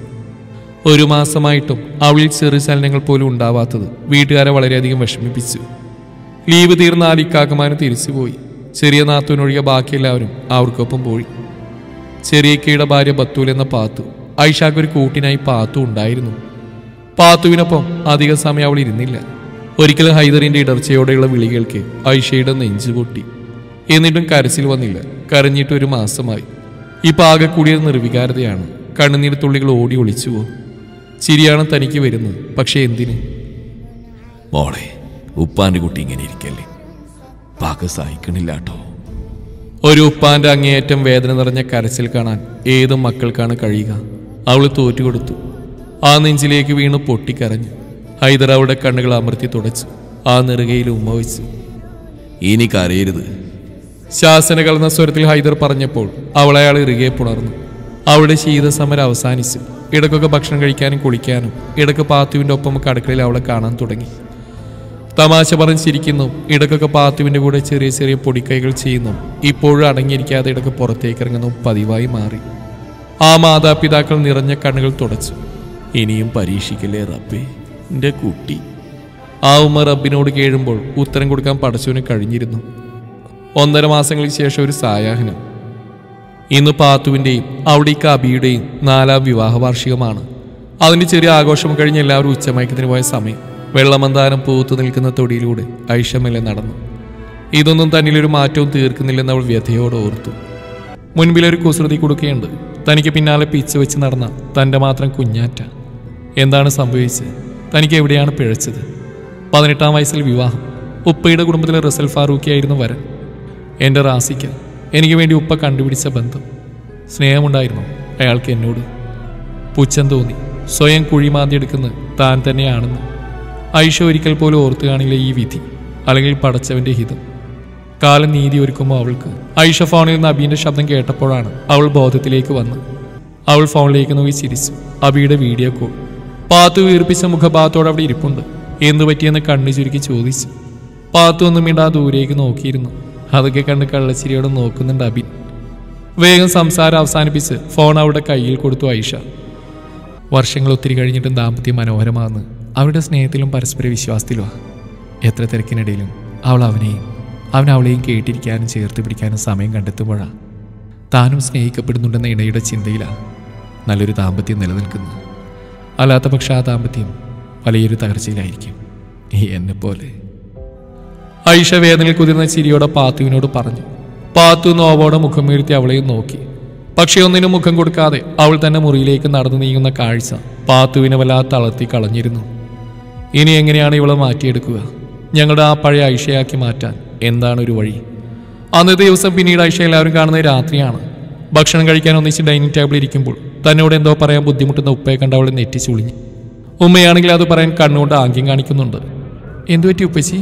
ഒരു മാസമായിട്ടും അവളിൽ ചെറു ചലനങ്ങൾ പോലും ഉണ്ടാവാത്തത് വീട്ടുകാരെ വളരെയധികം വിഷമിപ്പിച്ചു ലീവ് തീർന്ന ആലിക്കാക്കമാനും തിരിച്ചുപോയി ചെറിയ നാത്തൂനൊഴികെ ബാക്കിയെല്ലാവരും അവർക്കൊപ്പം പോയി ചെറിയക്കയുടെ ഭാര്യ ബത്തൂൽ എന്ന പാത്തു ഐഷാക്ക് ഒരു കൂട്ടിനായി പാത്തു ഉണ്ടായിരുന്നു പാത്തുവിനൊപ്പം അധിക സമയം അവൾ ഇരുന്നില്ല ഒരിക്കലും ഹൈദറിന്റെ ഇടർച്ചയോടെയുള്ള വിളി കേൾക്കെ ഐഷയുടെ നെഞ്ചു പൊട്ടി എന്നിട്ടും കരച്ചിൽ വന്നില്ല കരഞ്ഞിട്ട് ഒരു മാസമായി ഇപ്പൊ ആകെ കൂടിയത് നിർവികാരതയാണ് കണ്ണുനീർ തുള്ളികൾ ഓടി ഒളിച്ചുവോ ചിരിയാണ് തനിക്ക് വരുന്നത് പക്ഷെ എന്തിന് മോളെ ഉപ്പാന്റെ കുട്ടി ഇങ്ങനെ ഇരിക്കല്ലേ പാക സഹിക്കണില്ല കേട്ടോ ഒരു ഉപ്പാന്റെ അങ്ങേയറ്റം വേദന നിറഞ്ഞ കരച്ചിൽ കാണാൻ ഏത് മക്കൾക്കാണ് കഴിയുക അവൾ തോറ്റുകൊടുത്തു ആ നെഞ്ചിലേക്ക് വീണ് പൊട്ടിക്കരഞ്ഞു ഹൈദർ അവളുടെ കണ്ണുകൾ അമർത്തി തുടച്ചു ആ നെറുകയിൽ ഉമ്മ വെച്ചു ഇനി കരയരുത് ശാസന കലർന്ന സ്വരത്തിൽ ഹൈദർ പറഞ്ഞപ്പോൾ അവൾ അയാൾ ഇറുകെ പുണർന്നു അവളുടെ ശീതസമരം അവസാനിച്ചു ഇടയ്ക്കൊക്കെ ഭക്ഷണം കഴിക്കാനും കുളിക്കാനും ഇടയ്ക്ക് പാത്തുവിൻ്റെ ഒപ്പം അടുക്കളയിൽ അവളെ കാണാൻ തുടങ്ങി തമാശ പറഞ്ഞ് ചിരിക്കുന്നു ഇടയ്ക്കൊക്കെ പാത്തുവിൻ്റെ കൂടെ ചെറിയ ചെറിയ പൊടിക്കൈകൾ ചെയ്യുന്നു ഇപ്പോഴും അടങ്ങിയിരിക്കാതെ ഇടയ്ക്ക് പുറത്തേക്ക് ഇറങ്ങുന്നു പതിവായി മാറി ആ മാതാപിതാക്കൾ നിറഞ്ഞ കണ്ണുകൾ തുടച്ചു ഇനിയും പരീക്ഷിക്കല്ലേ റബ്ബേ എൻ്റെ കുട്ടി ആ ഉമ്മ റബ്ബിനോട് കേഴുമ്പോൾ ഉത്തരം കൊടുക്കാൻ പടച്ചവന് കഴിഞ്ഞിരുന്നു ഒന്നര മാസങ്ങൾക്ക് ശേഷം ഒരു സായാഹ്നം ഇന്ന് പാത്തുവിൻ്റെയും അവിടേക്ക് അബിയുടെയും നാലാം വിവാഹ വാർഷികമാണ് അതിൻ്റെ ചെറിയ ആഘോഷം കഴിഞ്ഞ് എല്ലാവരും ഉച്ചമയക്കത്തിന് പോയ സമയം വെള്ളമന്താനം പൂത്തു നിൽക്കുന്ന തൊടിയിലൂടെ ഐഷമല്ലേ നടന്നു ഇതൊന്നും തന്നിലൊരു മാറ്റവും തീർക്കുന്നില്ലെന്ന് അവൾ വ്യഥയോട് ഓർത്തു മുൻപിലൊരു കുസൃതി കൊടുക്കുകയുണ്ട് തനിക്ക് പിന്നാലെ പിച്ച് വെച്ച് നടന്ന തൻ്റെ മാത്രം കുഞ്ഞാറ്റ എന്താണ് സംഭവിച്ചത് തനിക്ക് എവിടെയാണ് പിഴച്ചത് പതിനെട്ടാം വയസ്സിൽ വിവാഹം ഉപ്പയുടെ കുടുംബത്തിലെ റസൽ ഫാറൂഖിയായിരുന്നു വരൻ എൻ്റെ റാസിക്ക എനിക്ക് വേണ്ടി ഉപ്പ കണ്ടുപിടിച്ച ബന്ധം സ്നേഹമുണ്ടായിരുന്നു അയാൾക്ക് എന്നോട് പുച്ഛം തോന്നി സ്വയം കുഴിമാന്തിയെടുക്കുന്നത് താൻ തന്നെയാണെന്ന് ഐഷ ഒരിക്കൽ പോലും ഓർത്തു കാണില്ല ഈ വിധി അല്ലെങ്കിൽ പടച്ചവന്റെ ഹിതം കാലം നീതി ഒരുക്കുമ്പോൾ അവൾക്ക് ഐഷ ഫോണിൽ നിന്ന് അബീന്റെ ശബ്ദം കേട്ടപ്പോഴാണ് അവൾ ബോധത്തിലേക്ക് വന്ന് അവൾ ഫോണിലേക്ക് നോക്കി ചിരിച്ചു അബിയുടെ വീഡിയോ കോൾ പാത്തു വീർപ്പിച്ച മുഖഭാഗത്തോടെ അവിടെ ഇരിപ്പുണ്ട് എന്തു പറ്റിയെന്ന് കണ്ണു ചുരുക്കി ചോദിച്ചു പാത്തു ഒന്നും മിണ്ടാ ദൂരേക്ക് നോക്കിയിരുന്നു അതൊക്കെ കണ്ട് കള്ളച്ചിരിയോടെ നോക്കുന്നുണ്ട് അബിൻ വേഗം സംസാരം അവസാനിപ്പിച്ച് ഫോൺ അവളുടെ കയ്യിൽ കൊടുത്തു ഐഷ വർഷങ്ങൾ ഒത്തിരി കഴിഞ്ഞിട്ടും ദാമ്പത്യം മനോഹരമാകുന്നു അവരുടെ സ്നേഹത്തിലും പരസ്പര വിശ്വാസത്തിലുമാണ് എത്ര തിരക്കിനിടയിലും അവൾ അവനെയും അവൻ അവളെയും കേട്ടിരിക്കാനും ചേർത്ത് പിടിക്കാനും സമയം കണ്ടെത്തുമ്പോഴാണ് താനും സ്നേഹിക്കപ്പെടുന്നുണ്ടെന്ന ഇണയുടെ ചിന്തയിലാണ് നല്ലൊരു ദാമ്പത്യം നിലനിൽക്കുന്നത് അല്ലാത്ത പക്ഷെ ആ ദാമ്പത്യം വലിയൊരു തകർച്ചയിലായിരിക്കും ഈ എന്നെ പോലെ ഐഷ വേദനയിൽ കുതിർന്ന ചിരിയോടെ പാത്തുവിനോട് പറഞ്ഞു പാത്തു നോവോടെ മുഖം വീഴ്ത്തി അവളെയും നോക്കി പക്ഷെ ഒന്നിനും മുഖം കൊടുക്കാതെ അവൾ തന്നെ മുറിയിലേക്ക് നടന്നു നീങ്ങുന്ന കാഴ്ച പാത്തുവിനെ വല്ലാതെ തളർത്തി കളഞ്ഞിരുന്നു ഇനി എങ്ങനെയാണ് ഇവളെ മാറ്റിയെടുക്കുക ഞങ്ങളുടെ ആ പഴയ ഐഷയാക്കി മാറ്റാൻ എന്താണ് ഒരു വഴി അന്നത്തെ ദിവസം പിന്നീട് ഐഷ എല്ലാവരും കാണുന്നത് രാത്രിയാണ് ഭക്ഷണം കഴിക്കാൻ ഒന്നിച്ച് ഡൈനിങ് ടേബിളിൽ ഇരിക്കുമ്പോൾ തന്നോട് എന്തോ പറയാൻ ബുദ്ധിമുട്ടുന്ന ഉപ്പയെ കണ്ട് അവളെ നെറ്റി ചുളിഞ്ഞു ഉമ്മയാണെങ്കിൽ അത് പറയാൻ കണ്ണുകൊണ്ട് ആംഗ്യം കാണിക്കുന്നുണ്ട് എന്തു പറ്റി ഉപ്പച്ചി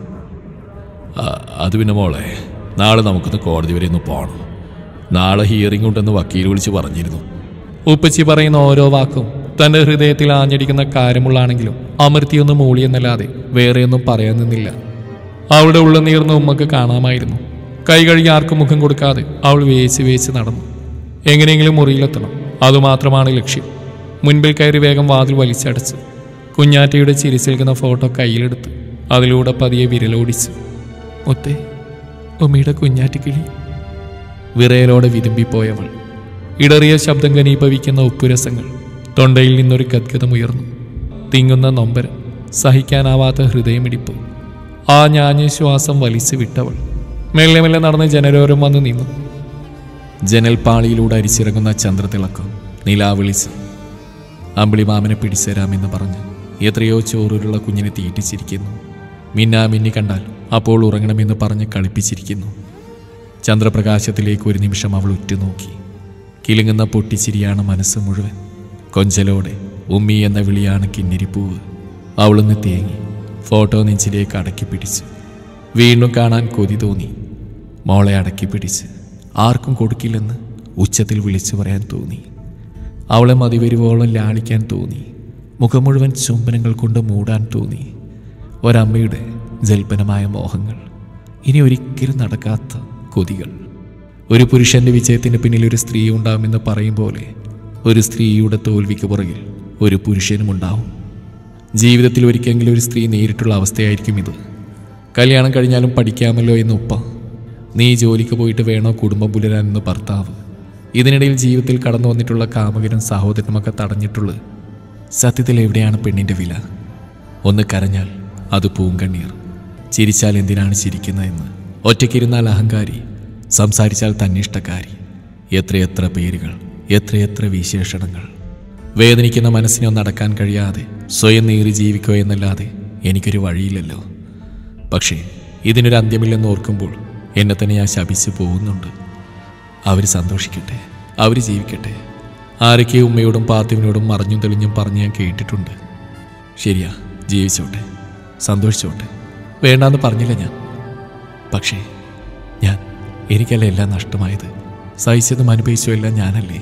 ആ, അത് പിന്നെ മോളെ നാളെ നമുക്കൊന്ന് കോടതി വരെ ഒന്ന് പോകണം നാളെ ഹിയറിംഗ് ഉണ്ടെന്ന് വക്കീൽ വിളിച്ച് പറഞ്ഞിരുന്നു ഉപ്പച്ചി പറയുന്ന ഓരോ വാക്കും തന്റെ ഹൃദയത്തിൽ ആഞ്ഞടിക്കുന്ന കാര്യമുള്ളാണെങ്കിലും അമർത്തിയൊന്നും മൂളിയെന്നല്ലാതെ വേറെയൊന്നും പറയാൻ നിന്നില്ല അവളുടെ ഉള്ള നീർന്ന ഉമ്മക്ക് കാണാമായിരുന്നു കൈ കഴുകി ആർക്കും മുഖം കൊടുക്കാതെ അവൾ വേച്ച് വേച്ച് നടന്നു എങ്ങനെയെങ്കിലും മുറിയിലെത്തണം അതുമാത്രമാണ് ലക്ഷ്യം മുൻപിൽ കയറി വേഗം വാതിൽ വലിച്ചടച്ച് കുഞ്ഞാറ്റയുടെ ചിരിച്ചേൽക്കുന്ന ഫോട്ടോ കയ്യിലെടുത്ത് അതിലൂടെ പതിയെ വിരലോടിച്ചു ഒത്തേ ഉമ്മയുടെ കുഞ്ഞാറ്റക്കിളി വിറയലോടെ വിതുമ്പിപ്പോയവൾ ഇടറിയ ശബ്ദം ഘനീഭവിക്കുന്ന ഉപ്പുരസങ്ങൾ തൊണ്ടയിൽ നിന്നൊരു ഗദ്ഗതമുയർന്നു തിങ്ങുന്ന നൊമ്പരം സഹിക്കാനാവാത്ത ഹൃദയമിടിപ്പ് ആ ഞാഞ്ഞ ശ്വാസം വലിച്ചു വിട്ടവൾ മെല്ലെ മെല്ലെ നടന്ന് ജനരോരം വന്ന് നിന്നു ജനൽപ്പാളിയിലൂടെ അരിച്ചിറങ്ങുന്ന ചന്ദ്രതിളക്കം നിലാവിളിച്ച് അമ്പിളിമാമനെ പിടിച്ചേരാമെന്ന് പറഞ്ഞ് എത്രയോ ചോറുള്ള കുഞ്ഞിനെ തീറ്റിച്ചിരിക്കുന്നു മിന്നാ മിന്നി കണ്ടാൽ അപ്പോൾ ഉറങ്ങണമെന്ന് പറഞ്ഞ് കളിപ്പിച്ചിരിക്കുന്നു ചന്ദ്രപ്രകാശത്തിലേക്ക് ഒരു നിമിഷം അവൾ ഉറ്റുനോക്കി കിലുങ്ങുന്ന പൊട്ടിച്ചിരിയാണ് മനസ്സ് മുഴുവൻ കൊഞ്ചലോടെ ഉമ്മി എന്ന വിളിയാണ് കിന്നിരിപ്പൂവ് അവളൊന്ന് തേങ്ങി ഫോട്ടോ നെഞ്ചിലേക്ക് അടക്കി പിടിച്ചു വീണ്ടും കാണാൻ കൊതി തോന്നി മോളെ അടക്കി പിടിച്ച് ആർക്കും കൊടുക്കില്ലെന്ന് ഉച്ചത്തിൽ വിളിച്ചു പറയാൻ തോന്നി അവളെ മതിവരുവോളം ലാളിക്കാൻ തോന്നി മുഖം മുഴുവൻ ചുംബനങ്ങൾ കൊണ്ട് മൂടാൻ തോന്നി ഒരമ്മയുടെ ജൽപ്പനമായ മോഹങ്ങൾ ഇനി ഒരിക്കലും നടക്കാത്ത കൊതികൾ ഒരു പുരുഷന്റെ വിജയത്തിന് പിന്നിൽ ഒരു സ്ത്രീ ഉണ്ടാകുമെന്ന് പറയും പോലെ ഒരു സ്ത്രീയുടെ തോൽവിക്ക് പുറകിൽ ഒരു പുരുഷനും ഉണ്ടാവും ജീവിതത്തിൽ ഒരിക്കലെങ്കിലും ഒരു സ്ത്രീ നേരിട്ടുള്ള അവസ്ഥയായിരിക്കും ഇത് കല്യാണം കഴിഞ്ഞാലും പഠിക്കാമല്ലോ എന്ന് ഉപ്പ നീ ജോലിക്ക് പോയിട്ട് വേണോ കുടുംബം പുലരാൻ എന്ന് ഭർത്താവ് ഇതിനിടയിൽ ജീവിതത്തിൽ കടന്നു വന്നിട്ടുള്ള കാമകനും സഹോദരനുമൊക്കെ തടഞ്ഞിട്ടുള്ളത് സത്യത്തിൽ എവിടെയാണ് പെണ്ണിൻ്റെ വില ഒന്ന് കരഞ്ഞാൽ അത് പൂങ്കണ്ണീർ ചിരിച്ചാൽ എന്തിനാണ് ചിരിക്കുന്നതെന്ന് ഒറ്റയ്ക്കിരുന്നാൽ അഹങ്കാരി സംസാരിച്ചാൽ തന്നിഷ്ടക്കാരി എത്രയെത്ര പേരുകൾ എത്രയെത്ര വിശേഷണങ്ങൾ വേദനിക്കുന്ന മനസ്സിനെ ഒന്ന് അടക്കാൻ കഴിയാതെ സ്വയം നീറി ജീവിക്കുക എന്നല്ലാതെ എനിക്കൊരു വഴിയില്ലല്ലോ പക്ഷേ ഇതിനൊരു അന്ത്യമില്ലെന്ന് ഓർക്കുമ്പോൾ എന്നെ തന്നെ ഞാൻ ശപിച്ചു പോകുന്നുണ്ട് അവർ സന്തോഷിക്കട്ടെ അവർ ജീവിക്കട്ടെ ആരൊക്കെ ഉമ്മയോടും പാത്തുവിനോടും മറിഞ്ഞും തെളിഞ്ഞും പറഞ്ഞ് ഞാൻ കേട്ടിട്ടുണ്ട് ശരിയാ ജീവിച്ചോട്ടെ സന്തോഷിച്ചോട്ടെ വേണ്ടാന്ന് പറഞ്ഞില്ല ഞാൻ പക്ഷേ ഞാൻ എനിക്കല്ല എല്ലാം നഷ്ടമായത് സഹിച്ചതും അനുഭവിച്ചതും എല്ലാം ഞാനല്ലേ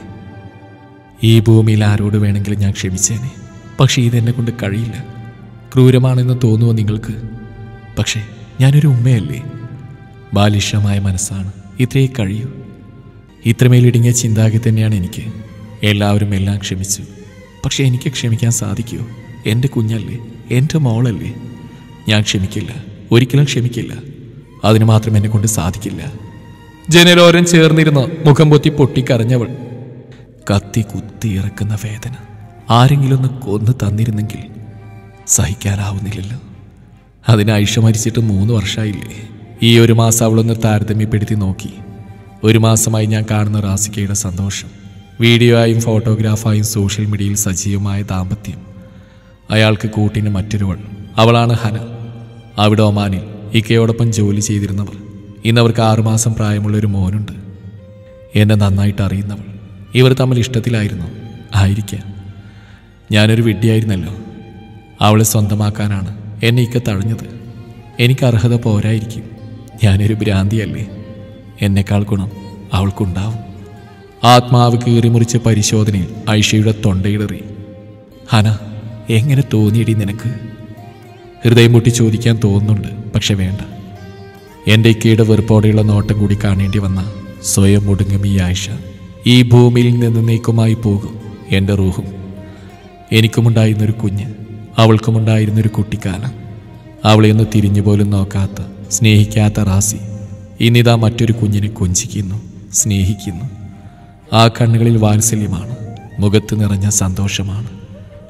ഈ ഭൂമിയിൽ ആരോട് വേണമെങ്കിലും ഞാൻ ക്ഷമിച്ചേനെ പക്ഷേ ഇതെന്നെ കൊണ്ട് കഴിയില്ല ക്രൂരമാണെന്ന് തോന്നുമോ നിങ്ങൾക്ക് പക്ഷേ ഞാനൊരു ഉമ്മയല്ലേ ബാലിഷ്യമായ മനസ്സാണ് ഇത്രയേ കഴിയൂ ഇത്രമേലിടുങ്ങിയ ചിന്താഗതി തന്നെയാണ് എനിക്ക് എല്ലാവരും എല്ലാം ക്ഷമിച്ചു പക്ഷെ എനിക്ക് ക്ഷമിക്കാൻ സാധിക്കുമോ എൻ്റെ കുഞ്ഞല്ലേ എൻ്റെ മോളല്ലേ ഞാൻ ക്ഷമിക്കില്ല ഒരിക്കലും ക്ഷമിക്കില്ല അതിന് മാത്രം എന്നെ കൊണ്ട് സാധിക്കില്ല ജനലോരം ചേർന്നിരുന്ന് മുഖം പൊത്തി പൊട്ടിക്കരഞ്ഞവൾ കത്തി കുത്തി ഇറക്കുന്ന വേദന ആരെങ്കിലും ഒന്ന് കൊന്നു തന്നിരുന്നെങ്കിൽ സഹിക്കാനാവുന്നില്ലല്ലോ അതിന് ഐഷ മരിച്ചിട്ട് മൂന്ന് വർഷമായില്ലേ ഈ ഒരു മാസം അവളൊന്ന് താരതമ്യപ്പെടുത്തി നോക്കി ഒരു മാസമായി ഞാൻ കാണുന്ന റാസിക്കയുടെ സന്തോഷം വീഡിയോ ആയും ഫോട്ടോഗ്രാഫായും സോഷ്യൽ മീഡിയയിൽ സജീവമായ ദാമ്പത്യം അയാൾക്ക് കൂട്ടിന് മറ്റൊരുവൾ അവളാണ് ഹന അവിടെ ഒമാനിൽ ഇക്കയോടൊപ്പം ജോലി ചെയ്തിരുന്നവർ ഇന്നവർക്ക് ആറുമാസം പ്രായമുള്ള ഒരു മോനുണ്ട് എന്നെ നന്നായിട്ട് അറിയുന്നവൾ ഇവർ തമ്മിൽ ഇഷ്ടത്തിലായിരുന്നു ആയിരിക്കാം ഞാനൊരു വിഡ്ഢിയായിരുന്നല്ലോ അവളെ സ്വന്തമാക്കാനാണ് എന്നെ ഇക്ക തഴഞ്ഞത് എനിക്ക് അർഹത പോരായിരിക്കും ഞാനൊരു ഭ്രാന്തിയല്ലേ എന്നെക്കാൾ ഗുണം അവൾക്കുണ്ടാവും ആത്മാവ് കീറിമുറിച്ച പരിശോധനയിൽ ഐഷയുടെ തൊണ്ടയിടറി ഹന എങ്ങനെ തോന്നിയടി നിനക്ക് ഹൃദയം മുട്ടി ചോദിക്കാൻ തോന്നുന്നുണ്ട് പക്ഷെ വേണ്ട എൻ്റെ ഇക്കയുടെ വെറുപ്പോടെയുള്ള നോട്ടം കൂടി കാണേണ്ടി വന്ന സ്വയം മുടുങ്ങും ഈ ആയിഷ ഈ ഭൂമിയിൽ നിന്ന് നീക്കുമായി പോകും എൻ്റെ റൂഹും എനിക്കുമുണ്ടായിരുന്നൊരു കുഞ്ഞ് അവൾക്കുമുണ്ടായിരുന്നൊരു കുട്ടിക്കാലം അവളെ ഒന്ന് തിരിഞ്ഞു പോലും നോക്കാത്ത സ്നേഹിക്കാത്ത റാസി ഇന്നിതാ മറ്റൊരു കുഞ്ഞിനെ കൊഞ്ചിക്കുന്നു സ്നേഹിക്കുന്നു ആ കണ്ണുകളിൽ വാത്സല്യമാണ് മുഖത്ത് നിറഞ്ഞ സന്തോഷമാണ്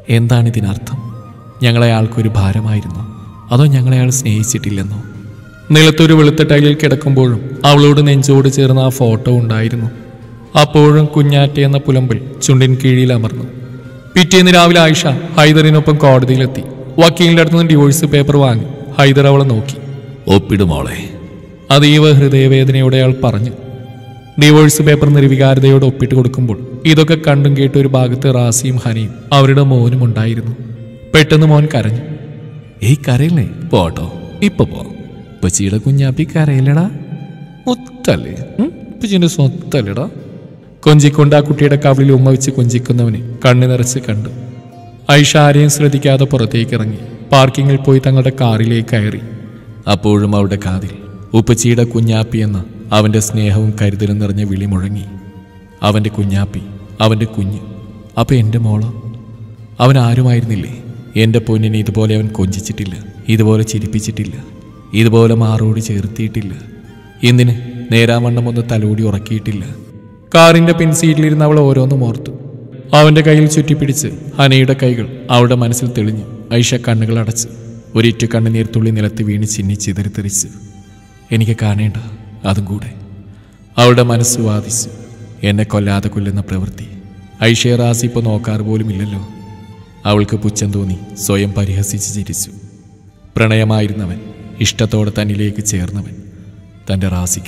എന്താണ് ഇതിനർത്ഥം ഞങ്ങളെ അയാൾക്കൊരു ഭാരമായിരുന്നു അതോ ഞങ്ങളെ അയാൾ സ്നേഹിച്ചിട്ടില്ലെന്നോ നിലത്തൊരു വെളുത്ത ടൈലിൽ കിടക്കുമ്പോഴും അവളോട് നെഞ്ചോട് ചേർന്ന ആ ഫോട്ടോ ഉണ്ടായിരുന്നു അപ്പോഴും കുഞ്ഞാറ്റ എന്ന പുലമ്പിൽ ചുണ്ടിൻ കീഴിൽ അമർന്നു പിറ്റേന്ന് രാവിലെ ആയിഷ ഹൈദറിനൊപ്പം കോടതിയിലെത്തി വക്കീലിന്റെ അടുത്ത് നിന്ന് ഡിവോഴ്സ് പേപ്പർ വാങ്ങി ഹൈദർ അവളെ നോക്കി ഒപ്പിട് മോളെ അതീവ ഹൃദയവേദനയോടെ അയാൾ പറഞ്ഞു ഡിവോഴ്സ് പേപ്പർ നിർവികാരതയോടെ ഒപ്പിട്ട് കൊടുക്കുമ്പോൾ ഇതൊക്കെ കണ്ടും കേട്ട് ഒരു ഭാഗത്ത് റാസിയും ഹനയും അവരുടെ മോനും ഉണ്ടായിരുന്നു പെട്ടെന്ന് മോൻ കരഞ്ഞു ഏയ് കരയില്ലേ പോട്ടോ ഇപ്പൊ പോ പച്ചിയുടെ കുഞ്ഞാപ്പി കരയില്ലടാ മുത്തല്ലേ ഉം? പച്ചിന്റെ സ്വത്തല്ലടാ കൊഞ്ചിക്കൊണ്ട് ആ കുട്ടിയുടെ കവിളിൽ ഉമ്മ വെച്ച് കൊഞ്ചിക്കുന്നവനെ കണ്ണു നിറച്ച് കണ്ടു ഐഷ ആരെയും ശ്രദ്ധിക്കാതെ പുറത്തേക്ക് ഇറങ്ങി പാർക്കിങ്ങിൽ പോയി തങ്ങളുടെ കാറിലേക്ക് കയറി അപ്പോഴും അവരുടെ കാതിൽ ഉപ്പച്ചിയുടെ കുഞ്ഞാപ്പി എന്ന അവന്റെ സ്നേഹവും കരുതലും നിറഞ്ഞ വിളി മുഴങ്ങി അവന്റെ കുഞ്ഞാപ്പി അവന്റെ കുഞ്ഞ് അപ്പൊ എൻ്റെ മോളോ അവൻ ആരുമായിരുന്നില്ലേ എൻ്റെ പൊന്നിനെ ഇതുപോലെ അവൻ കൊഞ്ചിച്ചിട്ടില്ല ഇതുപോലെ ചിരിപ്പിച്ചിട്ടില്ല ഇതുപോലെ മാറോടി ചേർത്തിയിട്ടില്ല എന്തിന് നേരാവണ്ണം ഒന്ന് തലോടി ഉറക്കിയിട്ടില്ല കാറിന്റെ പിൻസീറ്റിലിരുന്ന് അവൾ ഓരോന്നും ഓർത്തു അവന്റെ കയ്യിൽ ചുറ്റിപ്പിടിച്ച് ഹനയുടെ കൈകൾ അവളുടെ മനസ്സിൽ തെളിഞ്ഞു ഐഷ കണ്ണുകൾ അടച്ചു ഒരിറ്റു കണ്ണുനീർത്തുള്ളി നിലത്ത് വീണ് ചിന്നി ചിതറിത്തെറിച്ചു എനിക്ക് കാണേണ്ട അതും കൂടെ അവളുടെ മനസ്സ് വാദിച്ചു എന്നെ കൊല്ലാതെ കൊല്ലുന്ന പ്രവൃത്തി ഐഷയെ റാസി ഇപ്പോൾ നോക്കാറ് പോലും ഇല്ലല്ലോ അവൾക്ക് പുച്ഛം തോന്നി സ്വയം പരിഹസിച്ച് ചിരിച്ചു പ്രണയമായിരുന്നവൻ ഇഷ്ടത്തോടെ തന്നിലേക്ക് ചേർന്നവൻ തൻ്റെ റാസിക്ക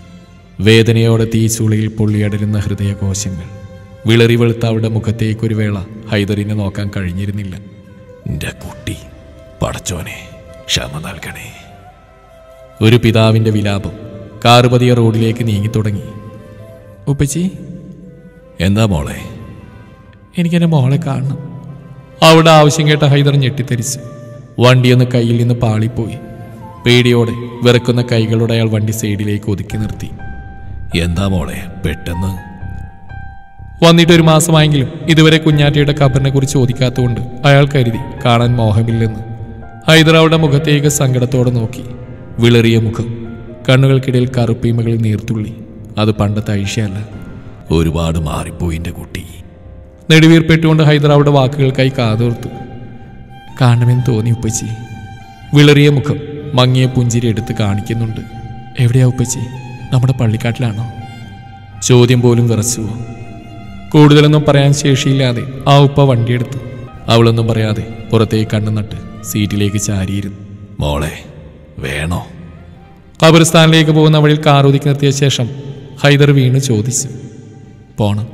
വേദനയോടെ തീച്ചൂളയിൽ പൊള്ളിയടരുന്ന ഹൃദയകോശങ്ങൾ വിളറി വെളുത്ത അവളുടെ മുഖത്തേക്കൊരു വേള ഹൈദറിനെ നോക്കാൻ കഴിഞ്ഞിരുന്നില്ല എൻ്റെ കുട്ടി പടച്ചോനെ ക്ഷമ നൽകണേ ഒരു പിതാവിൻ്റെ വിലാപം കാറുപതിയ റോഡിലേക്ക് നീങ്ങിത്തുടങ്ങി ഉപ്പച്ചി എന്താ മോളെ എനിക്കെൻ്റെ മോളെ കാണണം അവിടെ ആവശ്യം കേട്ട ഹൈദർ ഞെട്ടിത്തെരിച്ചു വണ്ടിയൊന്ന് കയ്യിൽ നിന്ന് പാളിപ്പോയി പേടിയോടെ വിറക്കുന്ന കൈകളോടെ അയാൾ വണ്ടി സൈഡിലേക്ക് ഒതുക്കി നിർത്തി എന്താ മോളെ പെട്ടെന്ന് വന്നിട്ട് ഒരു മാസമായെങ്കിലും ഇതുവരെ കുഞ്ഞാറ്റയുടെ ഖബറിനെ കുറിച്ച് ചോദിക്കാത്തതുകൊണ്ട് അയാൾ കരുതി കാണാൻ മോഹമില്ലെന്ന് ഹൈദർ അവളുടെ മുഖത്തേക്ക് സങ്കടത്തോടെ നോക്കി വിളറിയ മുഖം കണ്ണുകൾക്കിടയിൽ കറുപ്പീമകളിൽ നീർത്തുള്ളി അത് പണ്ടത്തെ ഐഷയല്ല ഒരുപാട് മാറിപ്പോയി എൻ്റെ കുട്ടി നെടുവീർപ്പെട്ടുകൊണ്ട് ഹൈദർ അവളുടെ വാക്കുകൾക്കായി കാതോർത്തു കാണണമെന്ന് തോന്നി ഉപ്പച്ചി വിളറിയ മുഖം മങ്ങിയ പുഞ്ചിരി എടുത്ത് കാണിക്കുന്നുണ്ട് എവിടെയാ ഉപ്പച്ചി നമ്മുടെ പള്ളിക്കാട്ടിലാണോ ചോദ്യം പോലും വിറച്ചുവോ കൂടുതലൊന്നും പറയാൻ ശേഷിയില്ലാതെ ആ ഉപ്പ വണ്ടിയെടുത്തു അവളൊന്നും പറയാതെ പുറത്തേക്ക് കണ്ണു നട്ട് സീറ്റിലേക്ക് ചാരിയിരുന്നു മോളെ വേണോ ഖബർസ്ഥാനിലേക്ക് പോകുന്ന വഴിയിൽ കാർ ഒതുക്കി നിർത്തിയ ശേഷം ഹൈദർ വീണ് ചോദിച്ചു പോണം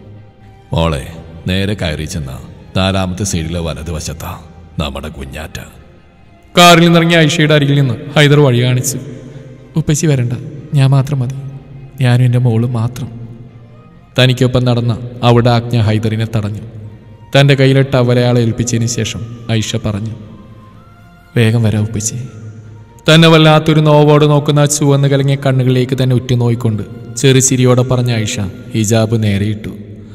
മോളെ നേരെ കയറി ചെന്ന നാലാമത്തെ സൈഡിലെ വലതുവശത്താ നമ്മുടെ കുഞ്ഞാറ്റ കാറിൽ നിന്നിറങ്ങിയ ഐഷയുടെ അരികിൽ നിന്ന് ഹൈദർ വഴി കാണിച്ചു ഉപ്പച്ചി വരണ്ട ഞാൻ മാത്രം മതി ഞാനും എൻ്റെ മോളും മാത്രം തനിക്കൊപ്പം നടന്ന അവിടെ ആജ്ഞ ഹൈദറിനെ തടഞ്ഞു തൻ്റെ കയ്യിലെ ടവലയാളെ ഏൽപ്പിച്ചതിന് ശേഷം ഐഷ പറഞ്ഞു വേഗം വരാം ഉപ്പച്ചി തന്നെ വല്ലാത്തൊരു നോവോട് നോക്കുന്ന ആ ചുവന്ന് കലങ്ങിയ കണ്ണുകളിലേക്ക് തന്നെ ഉറ്റുനോയിക്കൊണ്ട് ചെറുചിരിയോടെ പറഞ്ഞ ഐഷ ഹിജാബ് നേരെയിട്ടു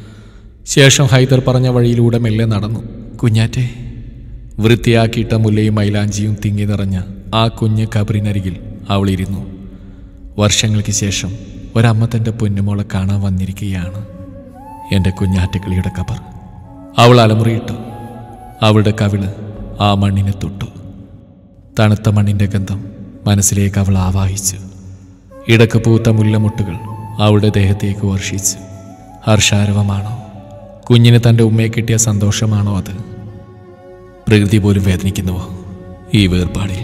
ശേഷം ഹൈദർ പറഞ്ഞ വഴിയിലൂടെ മെല്ലെ നടന്നു കുഞ്ഞാറ്റെ വൃത്തിയാക്കിയിട്ട മുല്ലയും മൈലാഞ്ചിയും തിങ്ങി നിറഞ്ഞ ആ കുഞ്ഞ് കബറിനരികിൽ അവളിരുന്നു വർഷങ്ങൾക്ക് ശേഷം ഒരമ്മ തൻ്റെ പൊന്നുമോളെ കാണാൻ വന്നിരിക്കുകയാണ് എൻ്റെ കുഞ്ഞാറ്റക്കിളിയുടെ കബർ അവൾ അലമുറിയിട്ടു അവളുടെ കവിള് ആ മണ്ണിനെ തൊട്ടു തണുത്ത മണ്ണിൻ്റെ ഗന്ധം മനസ്സിലേക്ക് അവൾ ആവാഹിച്ചു ഇടക്ക് പൂത്ത മുല്ലമുട്ടുകൾ അവളുടെ ദേഹത്തേക്ക് വർഷിച്ചു ഹർഷാരവമാണോ കുഞ്ഞിന് തൻ്റെ ഉമ്മയെ കിട്ടിയ സന്തോഷമാണോ അത് പ്രകൃതി പോലും വേദനിക്കുന്നുവോ ഈ വേർപാടിൽ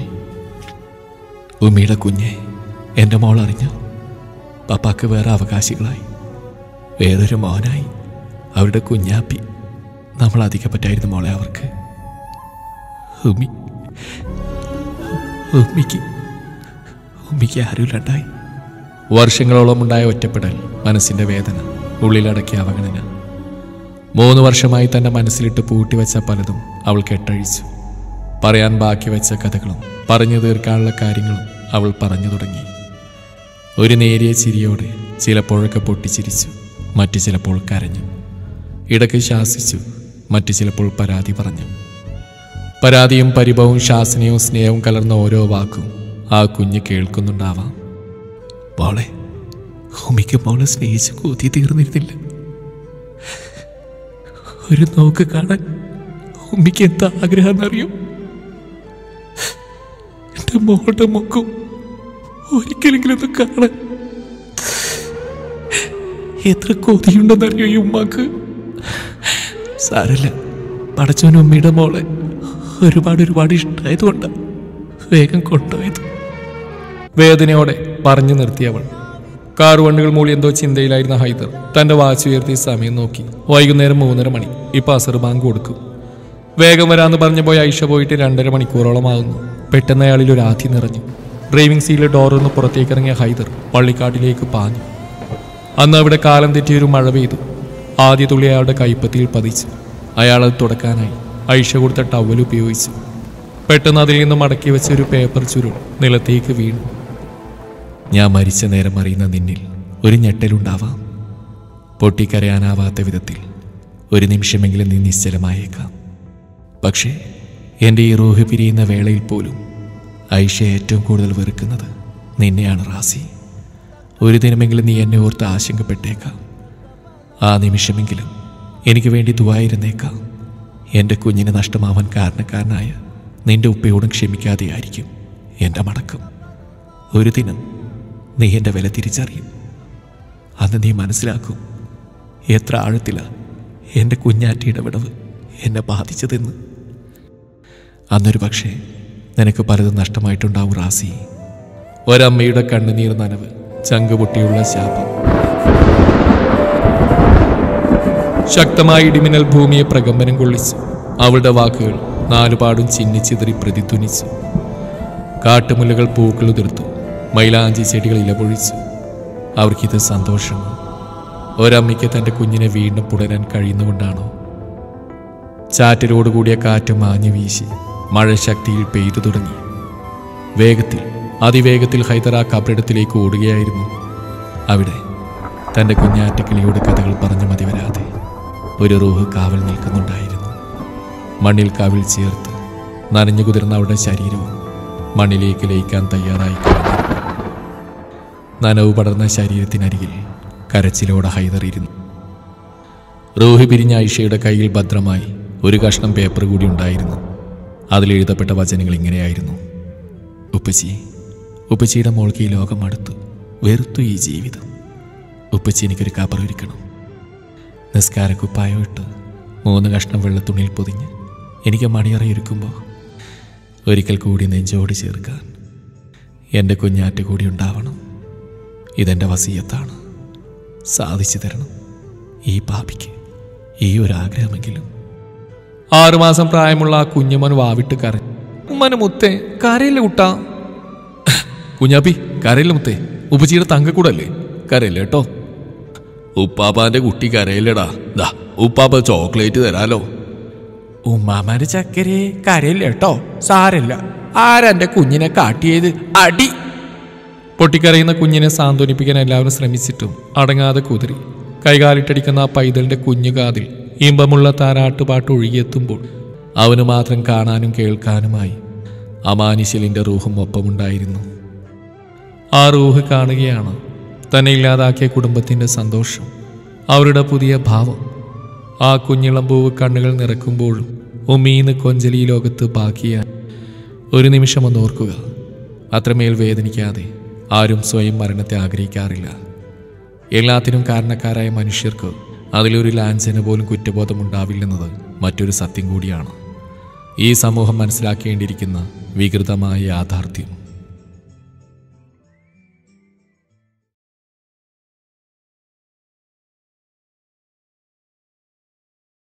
ഉമ്മയുടെ കുഞ്ഞെ എൻ്റെ മോൾ അറിഞ്ഞു പപ്പാക്ക് വേറെ അവകാശികളായി വേറൊരു മോനായി അവരുടെ കുഞ്ഞാപ്പി നമ്മൾ അധികം പറ്റായിരുന്നു മോളെ അവർക്ക് ഉമ്മി ഉമ്മിക്ക് ഉമ്മിക്ക് ആരുമില്ലണ്ടായി വർഷങ്ങളോളം ഉണ്ടായ ഒറ്റപ്പെടൽ മനസ്സിന്റെ വേദന ഉള്ളിലടക്കിയ അവഗണന മൂന്ന് വർഷമായി തന്റെ മനസ്സിലിട്ട് പൂട്ടിവെച്ച പലതും അവൾ കെട്ടഴിച്ചു പറയാൻ ബാക്കി വെച്ച കഥകളും പറഞ്ഞു തീർക്കാനുള്ള കാര്യങ്ങളും അവൾ പറഞ്ഞു തുടങ്ങി ഒരു നേരിയ ചിരിയോടെ ചിലപ്പോഴൊക്കെ പൊട്ടിച്ചിരിച്ചു മറ്റു ചിലപ്പോൾ കരഞ്ഞു ഇടയ്ക്ക് ശാസിച്ചു മറ്റു ചിലപ്പോൾ പരാതി പറഞ്ഞു പരാതിയും പരിഭവവും ശാസനയും സ്നേഹവും കലർന്ന ഓരോ വാക്കും ആ കുഞ്ഞ് കേൾക്കുന്നുണ്ടാവാം മോളെ ഉമിക്ക് മോളെ സ്നേഹിച്ച് കൊതി തീർന്നിരുന്നില്ല ഒരു നോക്ക് കാണാൻ ഉമ്മിക്ക് എന്താ ആഗ്രഹം എന്നറിയോ എന്റെ മോളുടെ മുഖം ഒരിക്കലെങ്കിലും ഒന്ന് കാണാൻ എത്ര കൊതിയുണ്ടെന്നറിയോ ഈ ഉമ്മാക്ക് സാരല്ല പടച്ചോൻ ഉമ്മയുടെ മോളെ ഒരുപാട് ഒരുപാട് ഇഷ്ടമായതുകൊണ്ട് വേഗം കൊണ്ടുപോയത് വേദനയോടെ പറഞ്ഞു നിർത്തിയവൾ കാർ വണ്ടികൾ മൂളി എന്തോ ചിന്തയിലായിരുന്ന ഹൈദർ തന്റെ വാച്ച് ഉയർത്തി സമയം നോക്കി വൈകുന്നേരം മൂന്നര മണി ഇപ്പൊ അസർ ബാങ്ക് കൊടുക്കും വേഗം വരാന്ന് പറഞ്ഞു പോയി ഐഷ പോയിട്ട് രണ്ടര മണിക്കൂറോളം ആകുന്നു പെട്ടെന്ന് അയാളിൽ ഒരു ആധി നിറഞ്ഞു ഡ്രൈവിംഗ് സീറ്റിലെ ഡോറിൽ പുറത്തേക്ക് ഇറങ്ങിയ ഹൈദർ പള്ളിക്കാട്ടിലേക്ക് പാഞ്ഞു അന്ന് അവിടെ കാലം തെറ്റിയൊരു മഴ പെയ്തു ആദ്യ തുള്ളി അയാളുടെ കൈപ്പത്തിയിൽ പതിച്ചു അയാൾ അത് തുടക്കാനായി ഐഷ കൊടുത്ത ടവൽ ഉപയോഗിച്ചു പെട്ടെന്ന് അതിൽ നിന്ന് മടക്കി വെച്ച ഒരു പേപ്പർ ചുരുൾ നിലത്തേക്ക് വീണു ഞാൻ മരിച്ച നേരം അറിയുന്ന നിന്നിൽ ഒരു ഞെട്ടലുണ്ടാവാം പൊട്ടിക്കരയാനാവാത്ത വിധത്തിൽ ഒരു നിമിഷമെങ്കിലും നീ നിശ്ചലമായേക്കാം പക്ഷേ എൻ്റെ ഈ റൂഹ് പിരിയുന്ന വേളയിൽ പോലും ഐഷ ഏറ്റവും കൂടുതൽ വെറുക്കുന്നത് നിന്നെയാണ് റാസി ഒരു ദിനമെങ്കിലും നീ എന്നെ ഓർത്ത് ആശങ്കപ്പെട്ടേക്കാം ആ നിമിഷമെങ്കിലും എനിക്ക് വേണ്ടി ദുവായിരുന്നേക്കാം എൻ്റെ കുഞ്ഞിന് നഷ്ടമാവാൻ കാരണക്കാരനായ നിന്റെ ഉപ്പയോടും ക്ഷമിക്കാതെയായിരിക്കും എൻ്റെ മടക്കം ഒരു ദിനം നീ എൻ്റെ വില തിരിച്ചറിയും അന്ന് നീ മനസ്സിലാക്കും എത്ര ആഴത്തിലാ എൻ്റെ കുഞ്ഞാറ്റിയുടെ വിടവ് എന്നെ ബാധിച്ചതെന്ന് അന്നൊരു പക്ഷേ നിനക്ക് പലതും നഷ്ടമായിട്ടുണ്ടാവും റാസി ഒരമ്മയുടെ കണ്ണുനീർ നനവ് ചങ്കുപൊട്ടിയുള്ള ശാപം ശക്തമായ ഇടിമിന്നൽ ഭൂമിയെ പ്രകമ്പനം കൊള്ളിച്ചു അവളുടെ വാക്കുകൾ നാലുപാടും ചിന്നിച്ചിതറി പ്രതിധ്വനിച്ചു കാട്ടുമുല്ലകൾ പൂക്കൾ ഉതിർത്തു മൈലാഞ്ചി ചെടികൾ ഇലപൊഴിച്ചു അവർക്കിത് സന്തോഷമോ ഒരമ്മയ്ക്ക് തൻ്റെ കുഞ്ഞിനെ വീണ്ടും പുടരാൻ കഴിയുന്നുകൊണ്ടാണോ ചാറ്റലോടുകൂടിയ കാറ്റ് മാഞ്ഞു വീശി മഴ ശക്തിയിൽ പെയ്തു തുടങ്ങി വേഗത്തിൽ അതിവേഗത്തിൽ ഹൈദർ ആ കബറിടത്തിലേക്ക് ഓടുകയായിരുന്നു അവിടെ തൻ്റെ കുഞ്ഞാറ്റക്കിളിയോട് കഥകൾ പറഞ്ഞു മതി വരാതെ ഒരു റൂഹ് കാവൽ നിൽക്കുന്നുണ്ടായിരുന്നു മണ്ണിൽ കാവിൽ ചേർത്ത് നനഞ്ഞു കുതിർന്ന അവളുടെ ശരീരവും മണ്ണിലേക്ക് ലയിക്കാൻ തയ്യാറായി കഴിഞ്ഞിരുന്നു നനവ് പടർന്ന ശരീരത്തിനരികിൽ കരച്ചിലോടെ ഹൈദർ ഇരുന്നു റൂഹി പിരിഞ്ഞ ഐഷയുടെ കയ്യിൽ ഭദ്രമായി ഒരു കഷ്ണം പേപ്പർ കൂടി ഉണ്ടായിരുന്നു അതിലെഴുതപ്പെട്ട വചനങ്ങൾ ഇങ്ങനെയായിരുന്നു ഉപ്പച്ചി ഉപ്പച്ചിയുടെ മോൾക്ക് ഈ ലോകം അടുത്തു വെറുത്തു ഈ ജീവിതം ഉപ്പച്ചി എനിക്കൊരു കബർ ഒരുക്കണം നിസ്കാരക്കുപ്പായം ഇട്ട് മൂന്ന് കഷ്ണം വെള്ളത്തുണിയിൽ പൊതിഞ്ഞ് എനിക്ക് മണിയറയൊരുക്കുമ്പോൾ ഒരിക്കൽ കൂടി നെഞ്ചോട് ചേർക്കാൻ എൻ്റെ കുഞ്ഞാറ്റ് കൂടി ഉണ്ടാവണം ഇതെൻ്റെ വസീയത്താണ് സാധിച്ചു തരണം ഈ പാപിക്ക് ഈ ഒരു ആഗ്രഹമെങ്കിലും ആറുമാസം പ്രായമുള്ള ആ കുഞ്ഞുമോൻ വാവിട്ട് കരഞ്ഞു ഉമ്മന് മുത്തേ കരയില്ല കുട്ടാ കുഞ്ഞാപ്പി കരയില്ല മുത്തേ ഉപ്പച്ചിയുടെ തങ്കക്കൂടല്ലേ കരയില്ല കേട്ടോ ഉപ്പാപ്പാന്റെ കുട്ടി കരയില്ലടാ ദാ ഉപ്പാപ്പ ചോക്ലേറ്റ് തരാലോ ഉമ്മാമാന്റെ ചക്കരെ കരയില്ല കേട്ടോ സാരല്ല ആരെന്റെ കുഞ്ഞിനെ കാട്ടിയത് അടി പൊട്ടിക്കരയുന്ന കുഞ്ഞിനെ സാന്ത്വനിപ്പിക്കാൻ എല്ലാവരും ശ്രമിച്ചിട്ടും അടങ്ങാതെ കുതിരി കൈകാലിട്ടടിക്കുന്ന ആ പൈതലിന്റെ കുഞ്ഞു കാതിൽ ഇമ്പമുള്ള താരാട്ടുപാട്ട് ഒഴുകിയെത്തുമ്പോൾ അവന് മാത്രം കാണാനും കേൾക്കാനുമായി അമാനിശലിന്റെ റൂഹും ഒപ്പമുണ്ടായിരുന്നു ആ റൂഹ് കാണുകയാണ് തന്നെ ഇല്ലാതാക്കിയ കുടുംബത്തിന്റെ സന്തോഷം അവരുടെ പുതിയ ഭാവം ആ കുഞ്ഞിളമ്പൂവ് കണ്ണുകൾ നിറക്കുമ്പോഴും ഉമ്മീന്ന് കൊഞ്ചലി ലോകത്ത് ബാക്കിയാൻ ഒരു നിമിഷം ഒന്ന് ഓർക്കുക അത്രമേൽ വേദനിക്കാതെ ആരും സ്വയം മരണത്തെ ആഗ്രഹിക്കാറില്ല എല്ലാത്തിനും കാരണക്കാരായ മനുഷ്യർക്ക് അതിലൊരു ലാഞ്ചന പോലും കുറ്റബോധമുണ്ടാവില്ലെന്നത് മറ്റൊരു സത്യം കൂടിയാണ് ഈ സമൂഹം മനസ്സിലാക്കേണ്ടിയിരിക്കുന്ന വികൃതമായ യാഥാർത്ഥ്യം